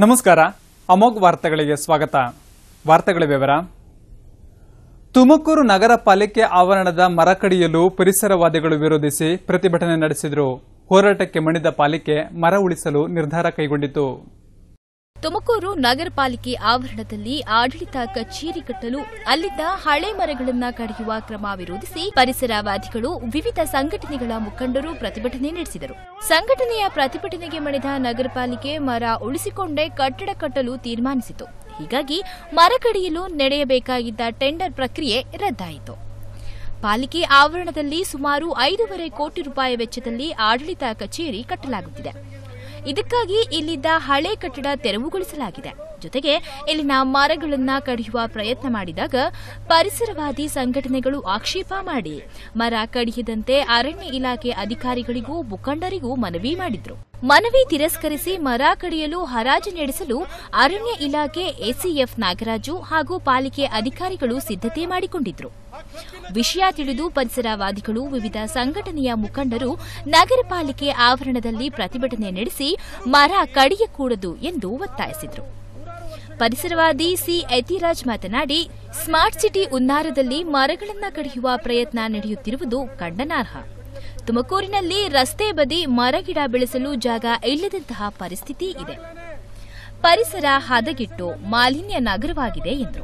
ನಮಸ್ಕಾರ ಅಮೋಘ್ ವಾರ್ತೆಗಳಿಗೆ ಸ್ವಾಗತ ವಾರ್ತೆಗಳ ವಿವರ ತುಮಕೂರು ನಗರ ಪಾಲಿಕೆ ಆವರಣದ ಮರ ಕಡಿಯಲು ಪರಿಸರವಾದಿಗಳು ವಿರೋಧಿಸಿ ಪ್ರತಿಭಟನೆ ನಡೆಸಿದರು ಹೋರಾಟಕ್ಕೆ ಮಣಿದ ಪಾಲಿಕೆ ಮರ ಉಳಿಸಲು ನಿರ್ಧಾರ ಕೈಗೊಂಡಿತು ತುಮಕೂರು ನಗರ ಪಾಲಿಕೆ ಆವರಣದಲ್ಲಿ ಆಡಳಿತ ಕಚೇರಿ ಕಟ್ಟಲು ಅಲ್ಲಿದ್ದ ಹಳೆ ಮರಗಳನ್ನ ಕಡಿಯುವ ಕ್ರಮ ವಿರೋಧಿಸಿ ಪರಿಸರವಾದಿಗಳು ವಿವಿಧ ಸಂಘಟನೆಗಳ ಮುಖಂಡರು ಪ್ರತಿಭಟನೆ ನಡೆಸಿದರು ಸಂಘಟನೆಯ ಪ್ರತಿಭಟನೆಗೆ ಮಣಿದ ನಗರ ಪಾಲಿಕೆ ಮರ ಉಳಿಸಿಕೊಂಡೇ ಕಟ್ಟಡ ಕಟ್ಟಲು ತೀರ್ಮಾನಿಸಿತು ಹೀಗಾಗಿ ಮರ ಕಡಿಯಲು ನಡೆಯಬೇಕಾಗಿದ್ದ ಟೆಂಡರ್ ಪ್ರಕ್ರಿಯೆ ರದ್ದಾಯಿತು ಪಾಲಿಕೆ ಆವರಣದಲ್ಲಿ ಸುಮಾರು ಐದೂವರೆ ಕೋಟಿ ರೂಪಾಯಿ ವೆಚ್ಚದಲ್ಲಿ ಆಡಳಿತ ಕಚೇರಿ ಕಟ್ಟಲಾಗುತ್ತಿದೆ ಇದಕ್ಕಾಗಿ ಇಲ್ಲಿದ್ದ ಹಳೆ ಕಟ್ಟಡ ತೆರವುಗೊಳಿಸಲಾಗಿದೆ ಜೊತೆಗೆ ಇಲ್ಲಿನ ಮರಗಳನ್ನ ಕಡಿಯುವ ಪ್ರಯತ್ನ ಮಾಡಿದಾಗ ಪರಿಸರವಾದಿ ಸಂಘಟನೆಗಳು ಆಕ್ಷೇಪ ಮಾಡಿ ಮರ ಕಡಿಯದಂತೆ ಅರಣ್ಯ ಇಲಾಖೆ ಅಧಿಕಾರಿಗಳಿಗೂ ಮುಖಂಡರಿಗೂ ಮನವಿ ಮಾಡಿದ್ರು ಮನವಿ ತಿರಸ್ಕರಿಸಿ ಮರ ಕಡಿಯಲು ಹರಾಜು ನಡೆಸಲು ಅರಣ್ಯ ಇಲಾಖೆ ಎಸಿಎಫ್ ನಾಗರಾಜು ಹಾಗೂ ಪಾಲಿಕೆ ಅಧಿಕಾರಿಗಳು ಸಿದ್ದತೆ ಮಾಡಿಕೊಂಡಿದ್ರು ವಿಷಯ ತಿಳಿದು ಪರಿಸರವಾದಿಗಳು ವಿವಿಧ ಸಂಘಟನೆಯ ಮುಖಂಡರು ನಗರ ಪಾಲಿಕೆ ಆವರಣದಲ್ಲಿ ಪ್ರತಿಭಟನೆ ನಡೆಸಿ ಮರ ಕಡಿಯಕೂಡದು ಎಂದು ಒತ್ತಾಯಿಸಿದರು ಪರಿಸರವಾದಿ ಸಿ ಯತಿರಾಜ್ ಮಾತನಾಡಿ ಸ್ಮಾರ್ಟ್ ಸಿಟಿ ಉನ್ನಾರದಲ್ಲಿ ಮರಗಳನ್ನು ಕಡಿಯುವ ಪ್ರಯತ್ನ ನಡೆಯುತ್ತಿರುವುದು ಖಂಡನಾರ್ಹ ತುಮಕೂರಿನಲ್ಲಿ ರಸ್ತೆ ಬದಿ ಮರಗಿಡ ಬೆಳೆಸಲು ಜಾಗ ಇಲ್ಲದಂತಹ ಪರಿಸ್ಥಿತಿ ಇದೆ ಪರಿಸರ ಹದಗೆಟ್ಟು ಮಾಲಿನ್ಯ ನಗರವಾಗಿದೆ ಎಂದರು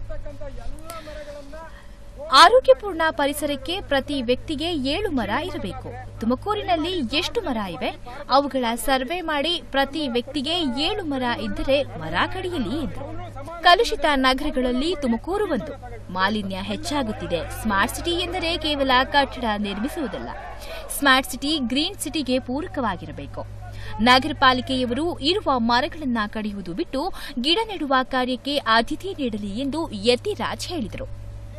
ಆರೋಗ್ಯಪೂರ್ಣ ಪರಿಸರಕ್ಕೆ ಪ್ರತಿ ವ್ಯಕ್ತಿಗೆ ಏಳು ಮರ ಇರಬೇಕು ತುಮಕೂರಿನಲ್ಲಿ ಎಷ್ಟು ಮರ ಇವೆ ಅವುಗಳ ಸರ್ವೆ ಮಾಡಿ ಪ್ರತಿ ವ್ಯಕ್ತಿಗೆ ಏಳು ಮರ ಇದ್ದರೆ ಮರ ಕಡಿಯಲಿ ಎಂದರು ಕಲುಷಿತ ನಗರಗಳಲ್ಲಿ ತುಮಕೂರು ಒಂದು ಮಾಲಿನ್ಯ ಹೆಚ್ಚಾಗುತ್ತಿದೆ ಸ್ಮಾರ್ಟ್ ಸಿಟಿ ಎಂದರೆ ಕೇವಲ ಕಟ್ಟಡ ನಿರ್ಮಿಸುವುದಲ್ಲ ಸ್ಮಾರ್ಟ್ ಸಿಟಿ ಗ್ರೀನ್ ಸಿಟಿಗೆ ಪೂರಕವಾಗಿರಬೇಕು ನಗರ ಪಾಲಿಕೆಯವರು ಇರುವ ಮರಗಳನ್ನು ಕಡಿಯುವುದು ಬಿಟ್ಟು ಗಿಡ ನೆಡುವ ಕಾರ್ಯಕ್ಕೆ ಆದ್ಯತೆ ನೀಡಲಿ ಎಂದು ಯತಿರಾಜ್ ಹೇಳಿದರು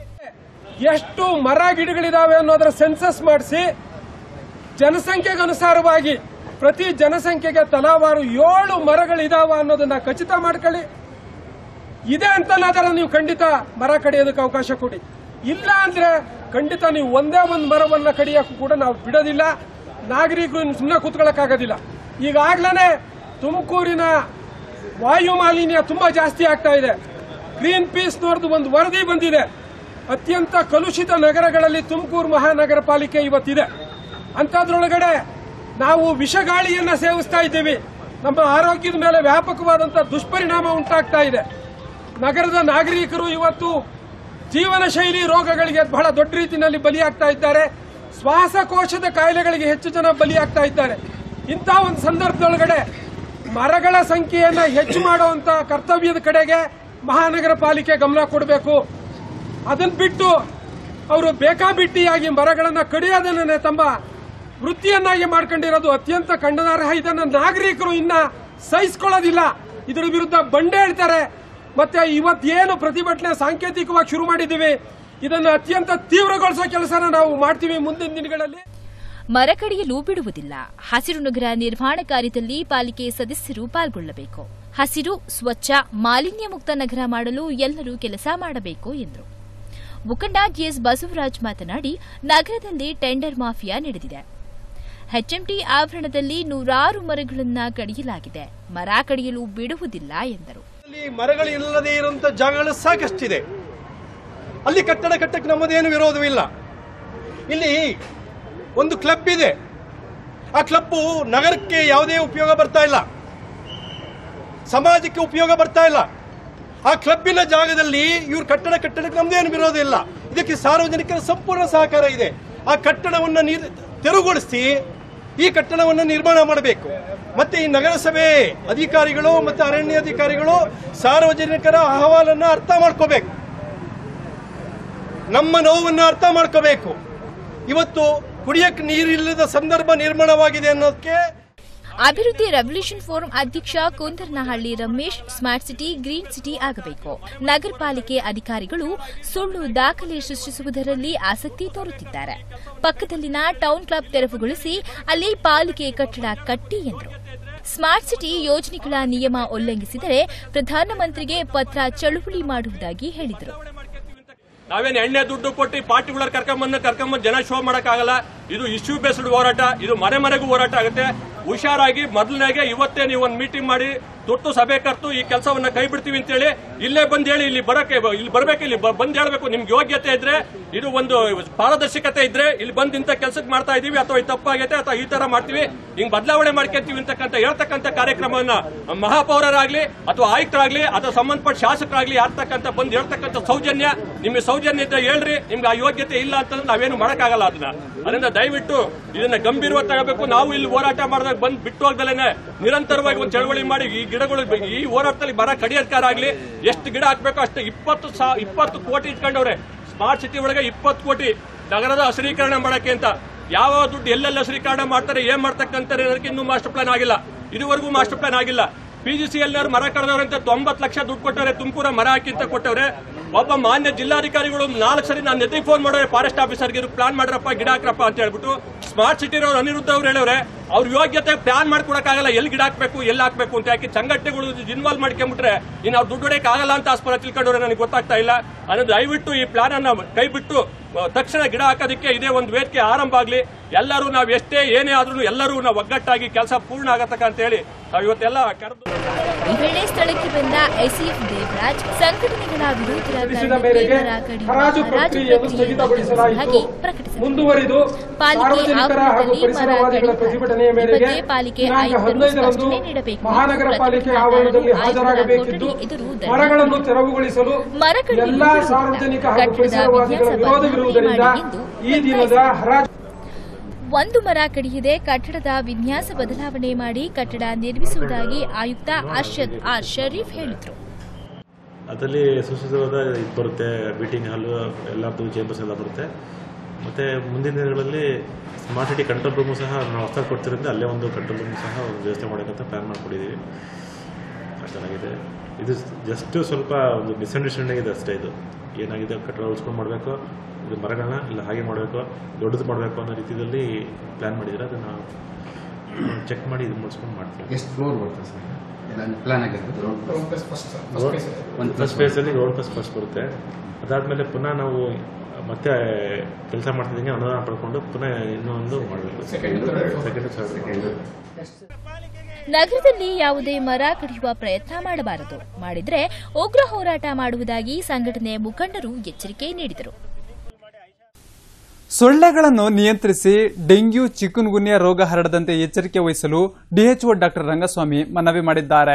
ಎಷ್ಟು ಮರ ಗಿಡಗಳಿದಾವೆ ಅನ್ನೋದರ ಸೆನ್ಸಸ್ ಮಾಡಿಸಿ ಜನಸಂಖ್ಯೆಗೆ ಅನುಸಾರವಾಗಿ ಪ್ರತಿ ಜನಸಂಖ್ಯೆಗೆ ತಲಾವಾರು ಏಳು ಮರಗಳಿದಾವ ಅನ್ನೋದನ್ನ ಖಚಿತ ಮಾಡ್ಕೊಳ್ಳಿ ಇದೆ ಅಂತನಾದ್ರೆ ನೀವು ಖಂಡಿತ ಮರ ಕಡಿಯೋದಕ್ಕೆ ಅವಕಾಶ ಕೊಡಿ ಇಲ್ಲ ಅಂದ್ರೆ ಖಂಡಿತ ನೀವು ಒಂದೇ ಒಂದು ಮರವನ್ನ ಕಡಿಯಕ್ಕೂ ಕೂಡ ನಾವು ಬಿಡೋದಿಲ್ಲ ನಾಗರಿಕರು ಸುಮ್ಮನೆ ಕೂತ್ಕೊಳ್ಳೋಕ್ಕಾಗೋದಿಲ್ಲ ಈಗಾಗ್ಲೇ ತುಮಕೂರಿನ ವಾಯು ಮಾಲಿನ್ಯ ತುಂಬಾ ಜಾಸ್ತಿ ಆಗ್ತಾ ಇದೆ ಗ್ರೀನ್ ಪೀಸ್ ನೋಡ್ದು ಒಂದು ವರದಿ ಬಂದಿದೆ ಅತ್ಯಂತ ಕಲುಷಿತ ನಗರಗಳಲ್ಲಿ ತುಮಕೂರು ಮಹಾನಗರ ಪಾಲಿಕೆ ಇವತ್ತಿದೆ ಅಂಥದ್ರೊಳಗಡೆ ನಾವು ವಿಷಗಾಳಿಯನ್ನ ಸೇವಿಸ್ತಾ ಇದ್ದೀವಿ ನಮ್ಮ ಆರೋಗ್ಯದ ಮೇಲೆ ವ್ಯಾಪಕವಾದಂತಹ ದುಷ್ಪರಿಣಾಮ ಉಂಟಾಗ್ತಾ ಇದೆ ನಗರದ ನಾಗರಿಕರು ಇವತ್ತು ಜೀವನ ಶೈಲಿ ರೋಗಗಳಿಗೆ ಬಹಳ ದೊಡ್ಡ ರೀತಿಯಲ್ಲಿ ಬಲಿಯಾಗ್ತಾ ಇದ್ದಾರೆ ಶ್ವಾಸಕೋಶದ ಕಾಯಿಲೆಗಳಿಗೆ ಹೆಚ್ಚು ಜನ ಬಲಿಯಾಗ್ತಾ ಇದ್ದಾರೆ ಇಂಥ ಒಂದು ಸಂದರ್ಭದೊಳಗಡೆ ಮರಗಳ ಸಂಖ್ಯೆಯನ್ನ ಹೆಚ್ಚು ಮಾಡುವಂತ ಕರ್ತವ್ಯದ ಕಡೆಗೆ ಮಹಾನಗರ ಪಾಲಿಕೆ ಗಮನ ಕೊಡಬೇಕು ಅದನ್ನ ಬಿಟ್ಟು ಅವರು ಬೇಕಾಬಿಟ್ಟಿಯಾಗಿ ಮರಗಳನ್ನ ಕಡಿಯೋದನ್ನೇ ತಮ್ಮ ವೃತ್ತಿಯನ್ನಾಗಿ ಮಾಡ್ಕೊಂಡಿರೋದು ಅತ್ಯಂತ ಖಂಡನಾರ್ಹ ಇದನ್ನ ನಾಗರಿಕರು ಇನ್ನ ಸಹಿಸ್ಕೊಳ್ಳೋದಿಲ್ಲ ಇದರ ವಿರುದ್ಧ ಬಂಡೆ ಹೇಳ್ತಾರೆ ಮತ್ತೆ ಇವತ್ತೇನು ಪ್ರತಿಭಟನೆ ಸಾಂಕೇತಿಕವಾಗಿ ಶುರು ಮಾಡಿದ್ದೀವಿ ಇದನ್ನು ಅತ್ಯಂತ ತೀವ್ರಗೊಳಿಸೋ ಕೆಲಸನ ನಾವು ಮಾಡ್ತೀವಿ ಮುಂದಿನ ದಿನಗಳಲ್ಲಿ ಮರ ಕಡಿಯಲು ಬಿಡುವುದಿಲ್ಲ ಹಸಿರು ನಗರ ನಿರ್ಮಾಣ ಕಾರ್ಯದಲ್ಲಿ ಪಾಲಿಕೆ ಸದಸ್ಯರು ಪಾಲ್ಗೊಳ್ಳಬೇಕು ಹಸಿರು ಸ್ವಚ್ಛ ಮಾಲಿನ್ಯ ಮುಕ್ತ ನಗರ ಮಾಡಲು ಎಲ್ಲರೂ ಕೆಲಸ ಮಾಡಬೇಕು ಎಂದರು ಮುಖಂಡ ಜಿಎಸ್ ಬಸವರಾಜ್ ಮಾತನಾಡಿ ನಗರದಲ್ಲಿ ಟೆಂಡರ್ ಮಾಫಿಯಾ ನಡೆದಿದೆ ಎಚ್ಎಂಟಿ ಆವರಣದಲ್ಲಿ ನೂರಾರು ಮರಗಳನ್ನು ಕಡಿಯಲಾಗಿದೆ ಮರ ಕಡಿಯಲು ಬಿಡುವುದಿಲ್ಲ ಎಂದರು ಅಲ್ಲಿ ಮರಗಳು ಇಲ್ಲದೆ ಇರುವಂತ ಜಾಗಗಳು ಸಾಕಷ್ಟಿದೆ ಅಲ್ಲಿ ಕಟ್ಟಡ ಕಟ್ಟಕ್ಕೆ ನಮ್ಮದೇನು ವಿರೋಧವಿಲ್ಲ ಇಲ್ಲಿ ಒಂದು ಕ್ಲಬ್ ಇದೆ ಆ ಕ್ಲಬ್ಬು ನಗರಕ್ಕೆ ಯಾವುದೇ ಉಪಯೋಗ ಬರ್ತಾ ಇಲ್ಲ ಸಮಾಜಕ್ಕೆ ಉಪಯೋಗ ಬರ್ತಾ ಇಲ್ಲ ಆ ಕ್ಲಬ್ಬಿನ ಜಾಗದಲ್ಲಿ ಇವ್ರು ಕಟ್ಟಡ ಕಟ್ಟಡಕ್ಕೆ ನಮ್ದೇನು ವಿರೋಧ ಇಲ್ಲ ಇದಕ್ಕೆ ಸಾರ್ವಜನಿಕರ ಸಂಪೂರ್ಣ ಸಹಕಾರ ಇದೆ ಆ ಕಟ್ಟಡವನ್ನು ನೀರ್ ತೆರವುಗೊಳಿಸಿ ಈ ಕಟ್ಟಡವನ್ನು ನಿರ್ಮಾಣ ಮಾಡಬೇಕು ಮತ್ತೆ ಈ ನಗರಸಭೆ ಅಧಿಕಾರಿಗಳು ಮತ್ತು ಅರಣ್ಯ ಅಧಿಕಾರಿಗಳು ಸಾರ್ವಜನಿಕರ ಅಹವಾಲನ್ನು ಅರ್ಥ ಮಾಡ್ಕೋಬೇಕು ನಮ್ಮ ನೋವನ್ನು ಅರ್ಥ ಮಾಡ್ಕೋಬೇಕು ಇವತ್ತು ಕುಡಿಯಕ್ಕೆ ನೀರಿಲ್ಲದ ಸಂದರ್ಭ ನಿರ್ಮಾಣವಾಗಿದೆ ಅನ್ನೋದಕ್ಕೆ ಅಭಿವೃದ್ಧಿ ರೆವಲ್ಯೂಷನ್ ಫೋರಂ ಅಧ್ಯಕ್ಷ Kundarnahalli Ramesh smart city green city ಆಗಬೇಕು ನಗರ ಪಾಲಿಕೆ ಅಧಿಕಾರಿಗಳು ಸುಳ್ಳು ದಾಖಲೆ ಸೃಷ್ಟಿಸುವುದರಲ್ಲಿ ಆಸಕ್ತಿ ತೋರುತ್ತಿದ್ದಾರೆ ಪಕ್ಕದಲ್ಲಿನ ಟೌನ್ ಕ್ಲಬ್ ತೆರವುಗೊಳಿಸಿ ಅಲ್ಲಿ ಪಾಲಿಕೆ ಕಟ್ಟಡ ಕಟ್ಟಿ ಎಂದರು ಸ್ಮಾರ್ಟ್ ಸಿಟಿ ಯೋಜನೆಗಳ ನಿಯಮ ಉಲ್ಲಂಘಿಸಿದರೆ ಪ್ರಧಾನಮಂತ್ರಿಗೆ ಪತ್ರ ಚಳುವಳಿ ಮಾಡುವುದಾಗಿ ಹೇಳಿದರು ನಾವೇನು ಎಣ್ಣೆ ದುಡ್ಡು ಕೊಟ್ಟು ಪಾರ್ಟಿಗಳರ್ ಕರ್ಕೊಂಬಂದು ಕರ್ಕೊಂಬಂದು ಜನ ಶೋ ಮಾಡಕ್ಕಾಗಲ್ಲ ಇದು ಇಶ್ಯೂ ಬೇಸ್ಡ್ ಹೋರಾಟ ಇದು ಮನೆ ಮನೆಗೂ ಹೋರಾಟ ಆಗುತ್ತೆ ಹುಷಾರಾಗಿ ಮೊದಲನೇಗೆ ಇವತ್ತೇ ನೀವು ಒಂದು ಮೀಟಿಂಗ್ ಮಾಡಿ ತುರ್ತು ಸಭೆ ಕರೆತು ಈ ಕೆಲಸವನ್ನ ಕೈ ಬಿಡ್ತೀವಿ ಅಂತೇಳಿ ಇಲ್ಲೇ ಬಂದ್ ಹೇಳಿ ಇಲ್ಲಿ ಬರಕ್ಕೆ ಇಲ್ಲಿ ಬರ್ಬೇಕು ಇಲ್ಲಿ ಬ- ಬಂದ್ ಹೇಳ್ಬೇಕು ನಿಮ್ಗೆ ಯೋಗ್ಯತೆ ಇದ್ರೆ ಇದು ಒಂದು ಪಾರದರ್ಶಕತೆ ಇದ್ರೆ ಇಲ್ಲಿ ಬಂದ್ ಇಂಥ ಕೆಲ್ಸಕ್ಕೆ ಮಾಡ್ತಾ ಇದೀವಿ ಅಥವಾ ಇದು ತಪ್ಪಾಗೈತೆ ಅಥವಾ ಈ ತರ ಮಾಡ್ತೀವಿ ಹಿಂಗ್ ಬದಲಾವಣೆ ಮಾಡ್ಕೊಂತೀವಿ ಅಂತಕ್ಕಂಥ ಹೇಳ್ತಕ್ಕಂಥ ಕಾರ್ಯಕ್ರಮವನ್ನ ಮಹಾಪೌರರಾಗ್ಲಿ ಅಥವಾ ಆಯುಕ್ತರಾಗ್ಲಿ ಅಥವಾ ಸಂಬಂಧಪಟ್ಟ ಶಾಸಕರಾಗ್ಲಿ ಯಾರ್ತಕ್ಕಂಥ ಬಂದ್ ಹೇಳ್ತಕ್ಕಂಥ ಸೌಜನ್ಯ ನಿಮ್ಗೆ ಸೌಜನ್ಯ ಇದ್ರೆ ಹೇಳ್ರಿ ನಿಮ್ಗೆ ಆ ಯೋಗ್ಯತೆ ಇಲ್ಲ ಅಂತಂದ್ರೆ ನಾವೇನು ಮಾಡಕ್ಕಾಗಲ್ಲ ಅದನ್ನ ಅದರಿಂದ ದಯವಿಟ್ಟು ಇದನ್ನ ಗಂಭೀರವಾಗಿ ತಗೋಬೇಕು ನಾವು ಇಲ್ಲಿ ಹೋರಾಟ ಮಾಡಿದಾಗ ಬಂದ್ ಬಿಟ್ಟು ಹೋಗ್ದಲೇನೆ ನಿರಂತರವಾಗಿ ಒಂದು ಚಳವಳಿ ಮಾಡಿ ಈ ಗಿಡಗಳು ಈ ಹೋರಾಟದಲ್ಲಿ ಮರ ಕಡಿಯೋದಕ್ಕಾರಾಗ್ಲಿ ಎಷ್ಟು ಗಿಡ ಹಾಕ್ಬೇಕು ಅಷ್ಟು ಇಪ್ಪತ್ತು ಸಾ ಇಪ್ಪತ್ತು ಕೋಟಿ ಇಟ್ಕೊಂಡವ್ರೆ ಸ್ಮಾರ್ಟ್ ಸಿಟಿ ಒಳಗೆ ಇಪ್ಪತ್ತು ಕೋಟಿ ನಗರದ ಹಸಿರೀಕರಣ ಮಾಡಕ್ಕೆ ಅಂತ ಯಾವ ದುಡ್ಡು ಎಲ್ಲೆಲ್ಲ ಹಸಿರೀಕರಣ ಮಾಡ್ತಾರೆ ಏನ್ ಮಾಡ್ತಕ್ಕಂತಾರೆ ಅನ್ನೋದಕ್ಕೆ ಇನ್ನೂ ಮಾಸ್ಟರ್ ಪ್ಲಾನ್ ಆಗಿಲ್ಲ ಇದುವರೆಗೂ ಮಾಸ್ಟರ್ ಪ್ಲಾನ್ ಆಗಿಲ್ಲ ಪಿಜಿಸಿ ಎಲ್ಲರೂ ಮರ ಕಳೆದವ್ರಂತ ತೊಂಬತ್ತು ಲಕ್ಷ ದುಡ್ಡು ಕೊಟ್ಟವ್ರೆ ತುಮಕೂರ ಮರ ಹಾಕಿ ಅಂತ ಕೊಟ್ಟವ್ರೆ ಒಬ್ಬ ಮಾನ್ಯ ಜಿಲ್ಲಾಧಿಕಾರಿಗಳು ನಾಲ್ಕು ಸರಿ ನಾನು ಎತ್ತಿಗೆ ಫೋನ್ ಮಾಡೋರೆ ಫಾರೆಸ್ಟ್ ಆಫೀಸರ್ಗೆ ಪ್ಲಾನ್ ಮಾಡ್ರಪ್ಪ ಗಿಡ ಹಾಕ್ರಪ್ಪ ಅಂತ ಹೇಳ್ಬಿಟ್ಟು ಸ್ಮಾರ್ಟ್ ಸಿಟಿ ಅವ್ರು ಅನಿರುದ್ಧ ಅವ್ರು ಹೇಳವ್ರೆ ಅವ್ರ ಯೋಗ್ಯತೆ ಪ್ಲಾನ್ ಮಾಡ್ಕೊಡಕ್ಕಾಗಲ್ಲ ಎಲ್ಲಿ ಗಿಡ ಹಾಕ್ಬೇಕು ಎಲ್ಲಿ ಹಾಕ್ಬೇಕು ಅಂತ ಯಾಕೆ ಸಂಘಟನೆಗಳು ಇನ್ವಾಲ್ವ್ ಮಾಡ್ಕೊಂಡ್ಬಿಟ್ರೆ ಇನ್ನು ಅವ್ರು ದುಡ್ಡು ಹೊಡೆಯಕ್ಕೆ ಆಗಲ್ಲ ಅಂತ ಆಸ್ಪರ ತಿಳ್ಕೊಂಡವ್ರೆ ನನಗೆ ಗೊತ್ತಾಗ್ತಾ ಇಲ್ಲ ಅನ್ನೋದು ದಯವಿಟ್ಟು ಈ ಪ್ಲಾನ್ ಅನ್ನ ಕೈ ಬಿಟ್ಟು ಆ, ತಕ್ಷಣ ಗಿಡ ಹಾಕೋದಕ್ಕೆ ಇದೇ ಒಂದು ವೇದಿಕೆ ಆರಂಭ ಆಗಲಿ ಎಲ್ಲರೂ ನಾವು ಎಷ್ಟೇ ಏನೇ ಆದ್ರೂ ಎಲ್ಲರೂ ನಾವು ಒಗ್ಗಟ್ಟಾಗಿ ಕೆಲಸ ಪೂರ್ಣ ಆಗತ್ತಕ್ಕ ಅಂತ ಹೇಳಿ ನಾವು ಇವತ್ತೆಲ್ಲ ಕರೆದು ಈ ವೇಳೆ ಸ್ಥಳಕ್ಕೆ ಬಂದ ಎಸಿಎಫ್ ದೇವರಾಜ್ ಸಂಘಟನೆಗಳ ವಿರೋಧದ ತಿಳಿಸಿದ ಕಾರಣಕ್ಕೆ ಮೇರೆಗೆ ಮರ ಕಡಿಯುವ ಹರಾಜು ಹರಾಜು ಪ್ರಕ್ರಿಯೆಯನ್ನು ಪ್ರಕ್ರಿಯೆಯನ್ನು ಸ್ಥಗಿತಗೊಳಿಸಲಾಯಿತು ಹಾಗೆ ಪ್ರಕಟಿಸಿದರು ಮುಂದುವರಿದು ಪಾಲಿಕೆ ಸಾರ್ವಜನಿಕರ ಹಾಗೂ ಆವರಣದಲ್ಲಿ ಮರ ಪರಿಸರವಾದಿಗಳ ಕಡಿತ ಪ್ರತಿಭಟನೆಯ ಮೇರೆಗೆ ಈ ಬಗ್ಗೆ ಪಾಲಿಕೆ ದಿನಾಂಕ ಆಯುಕ್ತರು ಹದಿನೈದರಂದು ಸ್ಪಷ್ಟನೆ ನೀಡಬೇಕು ಮಹಾನಗರ ಪಾಲಿಕೆ ಪ್ರತಿಭಟನಾಕಾರರು ಆವರಣದಲ್ಲಿ ಆಯುಕ್ತರ ಹಾಜರಾಗಬೇಕಿದ್ದು ಕೊಠಡಿ ಎದುರು ಧರಣಿ ಮರಗಳನ್ನು ತೆರವುಗೊಳಿಸಲು ಮರ ಕಡಿಯುವುದು ಎಲ್ಲಾ ವಿರೋಧ. ಸಾರ್ವಜನಿಕ ಹಾಗೂ ಕಟ್ಟಡದ ಪರಿಸರವಾದಿಗಳ ವಿನ್ಯಾಸ ವಿರೋಧವಿರುವುದರಿಂದ ಬದಲಾವಣೆ ಮಾಡಿ ಈ ಎಂದು ದಿನದ ಹರಾಜು ಒಂದು ಮರ ಕಡಿಯದೆ ಕಟ್ಟಡದ ವಿನ್ಯಾಸ ಬದಲಾವಣೆ ಮಾಡಿ ಕಟ್ಟಡ ನಿರ್ಮಿಸುವುದಾಗಿ ಆಯುಕ್ತ ಅರ್ಷದ್ ಆರ್ ಶರೀಫ್ ಹೇಳಿದರು ಅದರಲ್ಲಿ ಸುಸಜ್ಜಿತವಾದ ಇದು ಬರುತ್ತೆ ಮೀಟಿಂಗ್ ಹಾಲು ಎಲ್ಲರದ್ದು ಚೇಂಬರ್ಸ್ ಎಲ್ಲ ಬರುತ್ತೆ ಮತ್ತು ಮುಂದಿನ ದಿನಗಳಲ್ಲಿ ಸ್ಮಾರ್ಟ್ ಸಿಟಿ ಕಂಟ್ರೋಲ್ ರೂಮು ಸಹ ನಾವು ಹೊಸದಾಗಿ ಕೊಡ್ತಿರೋದ್ರಿಂದ ಅಲ್ಲೇ ಒಂದು ಕಂಟ್ರೋಲ್ ರೂಮ್ ಸಹ ಒಂದು ವ್ಯವಸ್ಥೆ ಮಾಡೋಕ್ಕಂತ ಪ್ಲ್ಯಾನ್ ಮಾಡ್ಕೊಂಡಿದ್ದೀವಿ ಚೆನ್ನಾಗಿದೆ ಇದು ಜಸ್ಟ್ ಸ್ವಲ್ಪ ಒಂದು ಮಿಸ್ಅಂಡರ್ಸ್ಟ್ಯಾಂಡಿಂಗ್ ಇದೆ ಅಷ್ಟೇ ಇದು ಏನಾಗಿದೆ ಕಟ್ಟಡ ಉಳಿಸ್ಕೊಂಡು ಮಾಡಬೇಕು ಇದು ಮರಗಳನ್ನ ಇಲ್ಲ ಹಾಗೆ ಮಾಡಬೇಕು ದೊಡ್ಡದು ಮಾಡಬೇಕು ಅನ್ನೋ ರೀತಿಯಲ್ಲಿ ಪ್ಲ್ಯಾನ್ ಮಾಡಿದರೆ ಅದನ್ನು ಚೆಕ್ ಮಾಡಿ ಇದು ಮುಗಿಸ್ಕೊಂಡು ಮಾಡ್ತೀವಿ ಎಷ್ಟು ಫ್ಲೋರ್ ಬರ್ತದೆ ಸರ್ ಪ್ಲಾನ್ ಆಗಿರೋದು ಒಂದು ಫಸ್ಟ್ ಫೇಸಲ್ಲಿ ರೋಡ್ ಬಸ್ ಫಸ್ಟ್ ಬರುತ್ತೆ ಅದಾದಮೇಲೆ ಪುನಃ ನಾವು ಮತ್ತೆ ಕೆಲಸ ಮಾಡ್ತಿದ್ದಂಗೆ ಅನುದಾನ ಪಡ್ಕೊಂಡು ಪುನಃ ಇನ್ನೊಂದು ಮಾಡಬೇಕು ಸೆಕೆಂಡ್ ಥರ್ಡ್ ನಗರದಲ್ಲಿ ಯಾವುದೇ ಮರ ಕಡಿಯುವ ಪ್ರಯತ್ನ ಮಾಡಬಾರದು ಮಾಡಿದ್ರೆ ಉಗ್ರ ಹೋರಾಟ ಮಾಡುವುದಾಗಿ ಸಂಘಟನೆ ಮುಖಂಡರು ಎಚ್ಚರಿಕೆ ನೀಡಿದರು ಸೊಳ್ಳೆಗಳನ್ನು ನಿಯಂತ್ರಿಸಿ ಡೆಂಗ್ಯೂ ಚಿಕುನ್ಗುನ್ಯಾ ರೋಗ ಹರಡದಂತೆ ಎಚ್ಚರಿಕೆ ವಹಿಸಲು ಡಿಎಚ್ಒ ಡಾಕ್ಟರ್ ರಂಗಸ್ವಾಮಿ ಮನವಿ ಮಾಡಿದ್ದಾರೆ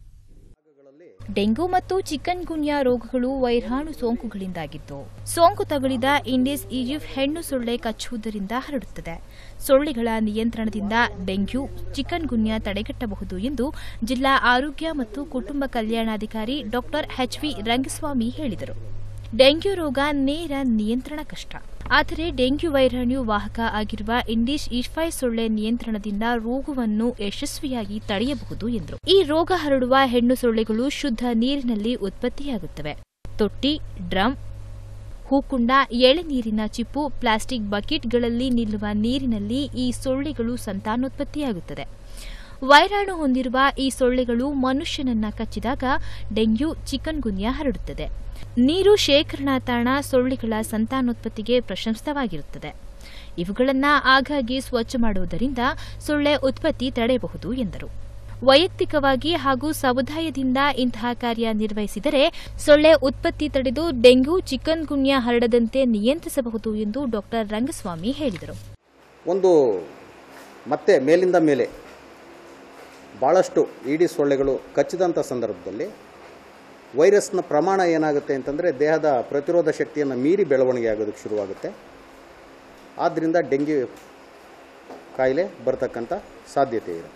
ಡೆಂಗು ಮತ್ತು ಚಿಕನ್ ಗುನ್ಯಾ ರೋಗಗಳು ವೈರಾಣು ಸೋಂಕುಗಳಿಂದಾಗಿದ್ದು ಸೋಂಕು ತಗುಲಿದ ಇಂಡಿಸ್ ಈಜಿಪ್ಟ್ ಹೆಣ್ಣು ಸೊಳ್ಳೆ ಕಚ್ಚುವುದರಿಂದ ಹರಡುತ್ತದೆ ಸೊಳ್ಳೆಗಳ ನಿಯಂತ್ರಣದಿಂದ ಡೆಂಗ್ಯೂ ಚಿಕನ್ ಗುನ್ಯಾ ತಡೆಗಟ್ಟಬಹುದು ಎಂದು ಜಿಲ್ಲಾ ಆರೋಗ್ಯ ಮತ್ತು ಕುಟುಂಬ ಕಲ್ಯಾಣಾಧಿಕಾರಿ ಡಾಕ್ಟರ್ ಎಚ್ವಿ ರಂಗಸ್ವಾಮಿ ಹೇಳಿದರು ಡೆಂಗ್ಯೂ ರೋಗ ನೇರ ನಿಯಂತ್ರಣ ಕಷ್ಟ ಆದರೆ ಡೆಂಗ್ಯೂ ವೈರಾಣು ವಾಹಕ ಆಗಿರುವ ಇಂಡಿಶ್ ಈಫೈ ಸೊಳ್ಳೆ ನಿಯಂತ್ರಣದಿಂದ ರೋಗವನ್ನು ಯಶಸ್ವಿಯಾಗಿ ತಡೆಯಬಹುದು ಎಂದರು ಈ ರೋಗ ಹರಡುವ ಹೆಣ್ಣು ಸೊಳ್ಳೆಗಳು ಶುದ್ಧ ನೀರಿನಲ್ಲಿ ಉತ್ಪತ್ತಿಯಾಗುತ್ತವೆ ತೊಟ್ಟಿ ಡ್ರಮ್ ಹೂಕುಂಡ ಎಳೆನೀರಿನ ಚಿಪ್ಪು ಪ್ಲಾಸ್ಟಿಕ್ ಬಕೆಟ್ಗಳಲ್ಲಿ ನಿಲ್ಲುವ ನೀರಿನಲ್ಲಿ ಈ ಸೊಳ್ಳೆಗಳು ಸಂತಾನೋತ್ಪತ್ತಿಯಾಗುತ್ತದೆ ವೈರಾಣು ಹೊಂದಿರುವ ಈ ಸೊಳ್ಳೆಗಳು ಮನುಷ್ಯನನ್ನ ಕಚ್ಚಿದಾಗ ಡೆಂಗ್ಯೂ ಚಿಕನ್ ಗುನ್ಯಾ ಹರಡುತ್ತದೆ ನೀರು ಶೇಖರಣಾ ತಾಣ ಸೊಳ್ಳೆಗಳ ಸಂತಾನೋತ್ಪತ್ತಿಗೆ ಪ್ರಶಂಸಿತವಾಗಿರುತ್ತದೆ ಇವುಗಳನ್ನು ಆಗಾಗ್ಗೆ ಸ್ವಚ್ಛ ಮಾಡುವುದರಿಂದ ಸೊಳ್ಳೆ ಉತ್ಪತ್ತಿ ತಡೆಯಬಹುದು ಎಂದರು ವೈಯಕ್ತಿಕವಾಗಿ ಹಾಗೂ ಸಮುದಾಯದಿಂದ ಇಂತಹ ಕಾರ್ಯ ನಿರ್ವಹಿಸಿದರೆ ಸೊಳ್ಳೆ ಉತ್ಪತ್ತಿ ತಡೆದು ಡೆಂಗ್ಯೂ ಚಿಕನ್ ಗುನ್ಯಾ ಹರಡದಂತೆ ನಿಯಂತ್ರಿಸಬಹುದು ಎಂದು ಡಾಕ್ಟರ್ ರಂಗಸ್ವಾಮಿ ಹೇಳಿದರು ಒಂದು ಮತ್ತೆ ಮೇಲಿಂದ ಮೇಲೆ ಭಾಳಷ್ಟು ಇಡೀ ಸೊಳ್ಳೆಗಳು ಕಚ್ಚಿದಂಥ ಸಂದರ್ಭದಲ್ಲಿ ವೈರಸ್ನ ಪ್ರಮಾಣ ಏನಾಗುತ್ತೆ ಅಂತಂದರೆ ದೇಹದ ಪ್ರತಿರೋಧ ಶಕ್ತಿಯನ್ನು ಮೀರಿ ಬೆಳವಣಿಗೆ ಆಗೋದಕ್ಕೆ ಶುರುವಾಗುತ್ತೆ ಆದ್ದರಿಂದ ಡೆಂಗ್ಯೂ ಕಾಯಿಲೆ ಬರ್ತಕ್ಕಂಥ ಸಾಧ್ಯತೆ ಇರುತ್ತೆ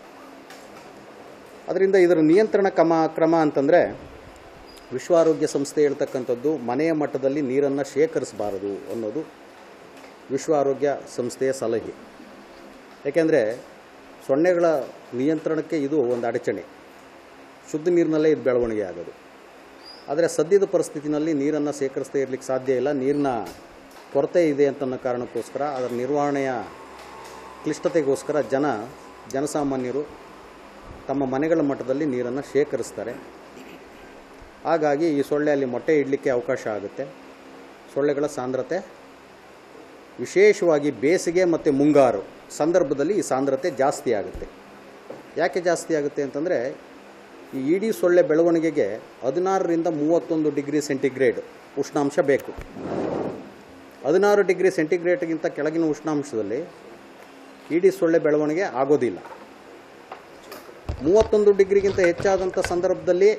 ಅದರಿಂದ ಇದರ ನಿಯಂತ್ರಣ ಕ್ರಮ ಕ್ರಮ ಅಂತಂದರೆ ವಿಶ್ವ ಆರೋಗ್ಯ ಸಂಸ್ಥೆ ಹೇಳ್ತಕ್ಕಂಥದ್ದು ಮನೆಯ ಮಟ್ಟದಲ್ಲಿ ನೀರನ್ನು ಶೇಖರಿಸಬಾರದು ಅನ್ನೋದು ವಿಶ್ವ ಆರೋಗ್ಯ ಸಂಸ್ಥೆಯ ಸಲಹೆ ಏಕೆಂದರೆ ಸೊಳ್ಳೆಗಳ ನಿಯಂತ್ರಣಕ್ಕೆ ಇದು ಒಂದು ಅಡಚಣೆ ಶುದ್ಧ ನೀರಿನಲ್ಲೇ ಇದು ಬೆಳವಣಿಗೆ ಆಗೋದು ಆದರೆ ಸದ್ಯದ ಪರಿಸ್ಥಿತಿನಲ್ಲಿ ನೀರನ್ನು ಶೇಖರಿಸದೇ ಇರಲಿಕ್ಕೆ ಸಾಧ್ಯ ಇಲ್ಲ ನೀರಿನ ಕೊರತೆ ಇದೆ ಅಂತನ್ನೋ ಕಾರಣಕ್ಕೋಸ್ಕರ ಅದರ ನಿರ್ವಹಣೆಯ ಕ್ಲಿಷ್ಟತೆಗೋಸ್ಕರ ಜನ ಜನಸಾಮಾನ್ಯರು ತಮ್ಮ ಮನೆಗಳ ಮಟ್ಟದಲ್ಲಿ ನೀರನ್ನು ಶೇಖರಿಸ್ತಾರೆ ಹಾಗಾಗಿ ಈ ಸೊಳ್ಳೆ ಅಲ್ಲಿ ಮೊಟ್ಟೆ ಇಡಲಿಕ್ಕೆ ಅವಕಾಶ ಆಗುತ್ತೆ ಸೊಳ್ಳೆಗಳ ಸಾಂದ್ರತೆ ವಿಶೇಷವಾಗಿ ಬೇಸಿಗೆ ಮತ್ತು ಮುಂಗಾರು ಸಂದರ್ಭದಲ್ಲಿ ಈ ಸಾಂದ್ರತೆ ಜಾಸ್ತಿ ಆಗುತ್ತೆ ಯಾಕೆ ಜಾಸ್ತಿ ಆಗುತ್ತೆ ಅಂತಂದರೆ ಈ ಇಡೀ ಸೊಳ್ಳೆ ಬೆಳವಣಿಗೆಗೆ ಹದಿನಾರರಿಂದ ಮೂವತ್ತೊಂದು ಡಿಗ್ರಿ ಸೆಂಟಿಗ್ರೇಡ್ ಉಷ್ಣಾಂಶ ಬೇಕು ಹದಿನಾರು ಡಿಗ್ರಿ ಸೆಂಟಿಗ್ರೇಡ್ಗಿಂತ ಕೆಳಗಿನ ಉಷ್ಣಾಂಶದಲ್ಲಿ ಇಡೀ ಸೊಳ್ಳೆ ಬೆಳವಣಿಗೆ ಆಗೋದಿಲ್ಲ ಮೂವತ್ತೊಂದು ಡಿಗ್ರಿಗಿಂತ ಹೆಚ್ಚಾದಂಥ ಸಂದರ್ಭದಲ್ಲಿ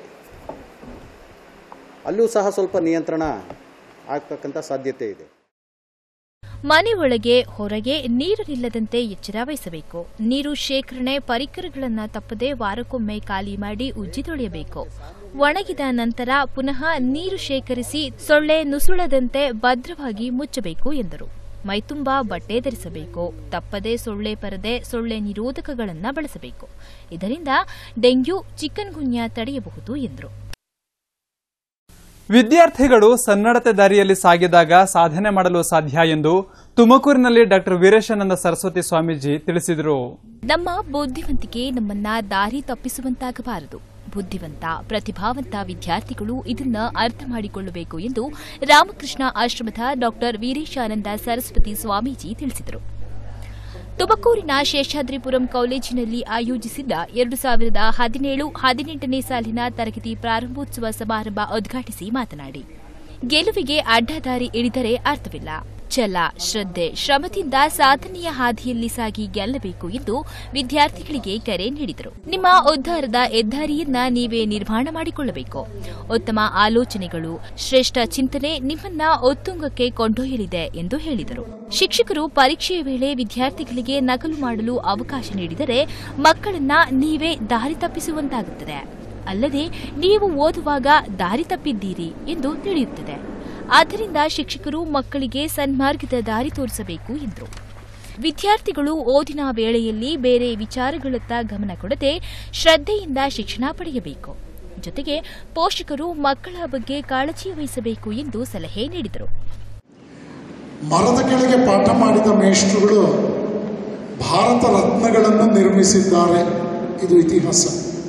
ಅಲ್ಲೂ ಸಹ ಸ್ವಲ್ಪ ನಿಯಂತ್ರಣ ಆಗ್ತಕ್ಕಂಥ ಸಾಧ್ಯತೆ ಇದೆ ಮನೆ ಒಳಗೆ ಹೊರಗೆ ನೀರು ನಿಲ್ಲದಂತೆ ಎಚ್ಚರ ವಹಿಸಬೇಕು ನೀರು ಶೇಖರಣೆ ಪರಿಕರಗಳನ್ನು ತಪ್ಪದೆ ವಾರಕ್ಕೊಮ್ಮೆ ಖಾಲಿ ಮಾಡಿ ಉಜ್ಜಿ ತೊಳೆಯಬೇಕು ಒಣಗಿದ ನಂತರ ಪುನಃ ನೀರು ಶೇಖರಿಸಿ ಸೊಳ್ಳೆ ನುಸುಳದಂತೆ ಭದ್ರವಾಗಿ ಮುಚ್ಚಬೇಕು ಎಂದರು ಮೈತುಂಬಾ ಬಟ್ಟೆ ಧರಿಸಬೇಕು ತಪ್ಪದೆ ಸೊಳ್ಳೆ ಪರದೆ ಸೊಳ್ಳೆ ನಿರೋಧಕಗಳನ್ನು ಬಳಸಬೇಕು ಇದರಿಂದ ಡೆಂಗ್ಯೂ ಚಿಕನ್ ಗುನ್ಯಾ ತಡೆಯಬಹುದು ಎಂದರು ವಿದ್ಯಾರ್ಥಿಗಳು ಸನ್ನಡತೆ ದಾರಿಯಲ್ಲಿ ಸಾಗಿದಾಗ ಸಾಧನೆ ಮಾಡಲು ಸಾಧ್ಯ ಎಂದು ತುಮಕೂರಿನಲ್ಲಿ ಡಾಕ್ಟರ್ ವೀರೇಶಾನಂದ ಸರಸ್ವತಿ ಸ್ವಾಮೀಜಿ ತಿಳಿಸಿದರು ನಮ್ಮ ಬುದ್ಧಿವಂತಿಕೆ ನಮ್ಮನ್ನ ದಾರಿ ತಪ್ಪಿಸುವಂತಾಗಬಾರದು ಬುದ್ಧಿವಂತ ಪ್ರತಿಭಾವಂತ ವಿದ್ಯಾರ್ಥಿಗಳು ಇದನ್ನ ಅರ್ಥ ಮಾಡಿಕೊಳ್ಳಬೇಕು ಎಂದು ರಾಮಕೃಷ್ಣ ಆಶ್ರಮದ ಡಾಕ್ಟರ್ ವೀರೇಶಾನಂದ ಸರಸ್ವತಿ ಸ್ವಾಮೀಜಿ ತಿಳಿಸಿದರು ತುಮಕೂರಿನ ಶೇಷಾದ್ರಿಪುರಂ ಕಾಲೇಜಿನಲ್ಲಿ ಆಯೋಜಿಸಿದ್ದ ಎರಡು ಸಾವಿರದ ಹದಿನೇಳು ಹದಿನೆಂಟನೇ ಸಾಲಿನ ತರಗತಿ ಪ್ರಾರಂಭೋತ್ಸವ ಸಮಾರಂಭ ಉದ್ಘಾಟಿಸಿ ಮಾತನಾಡಿ ಗೆಲುವಿಗೆ ಅಡ್ಡದಾರಿ ಇಳಿದರೆ ಅರ್ಥವಿಲ್ಲ ಛಲ ಶ್ರದ್ಧೆ ಶ್ರಮದಿಂದ ಸಾಧನೆಯ ಹಾದಿಯಲ್ಲಿ ಸಾಗಿ ಗೆಲ್ಲಬೇಕು ಎಂದು ವಿದ್ಯಾರ್ಥಿಗಳಿಗೆ ಕರೆ ನೀಡಿದರು ನಿಮ್ಮ ಉದ್ಧಾರದ ಹೆದ್ದಾರಿಯನ್ನ ನೀವೇ ನಿರ್ಮಾಣ ಮಾಡಿಕೊಳ್ಳಬೇಕು ಉತ್ತಮ ಆಲೋಚನೆಗಳು ಶ್ರೇಷ್ಠ ಚಿಂತನೆ ನಿಮ್ಮನ್ನ ಉತ್ತುಂಗಕ್ಕೆ ಕೊಂಡೊಯ್ಯಲಿದೆ ಎಂದು ಹೇಳಿದರು ಶಿಕ್ಷಕರು ಪರೀಕ್ಷೆಯ ವೇಳೆ ವಿದ್ಯಾರ್ಥಿಗಳಿಗೆ ನಕಲು ಮಾಡಲು ಅವಕಾಶ ನೀಡಿದರೆ ಮಕ್ಕಳನ್ನ ನೀವೇ ದಾರಿ ತಪ್ಪಿಸುವಂತಾಗುತ್ತದೆ ಅಲ್ಲದೆ ನೀವು ಓದುವಾಗ ದಾರಿ ತಪ್ಪಿದ್ದೀರಿ ಎಂದು ತಿಳಿಯುತ್ತದೆ ಆದ್ದರಿಂದ ಶಿಕ್ಷಕರು ಮಕ್ಕಳಿಗೆ ಸನ್ಮಾರ್ಗದ ದಾರಿ ತೋರಿಸಬೇಕು ಎಂದರು ವಿದ್ಯಾರ್ಥಿಗಳು ಓದಿನ ವೇಳೆಯಲ್ಲಿ ಬೇರೆ ವಿಚಾರಗಳತ್ತ ಗಮನ ಕೊಡದೆ ಶ್ರದ್ಧೆಯಿಂದ ಶಿಕ್ಷಣ ಪಡೆಯಬೇಕು ಜೊತೆಗೆ ಪೋಷಕರು ಮಕ್ಕಳ ಬಗ್ಗೆ ಕಾಳಜಿ ವಹಿಸಬೇಕು ಎಂದು ಸಲಹೆ ನೀಡಿದರು ಮರದ ಕೆಳಗೆ ಪಾಠ ಮಾಡಿದ ಮೇಷ್ಟ್ರುಗಳು ಭಾರತ ರತ್ನಗಳನ್ನು ನಿರ್ಮಿಸಿದ್ದಾರೆ ಇದು ಇತಿಹಾಸ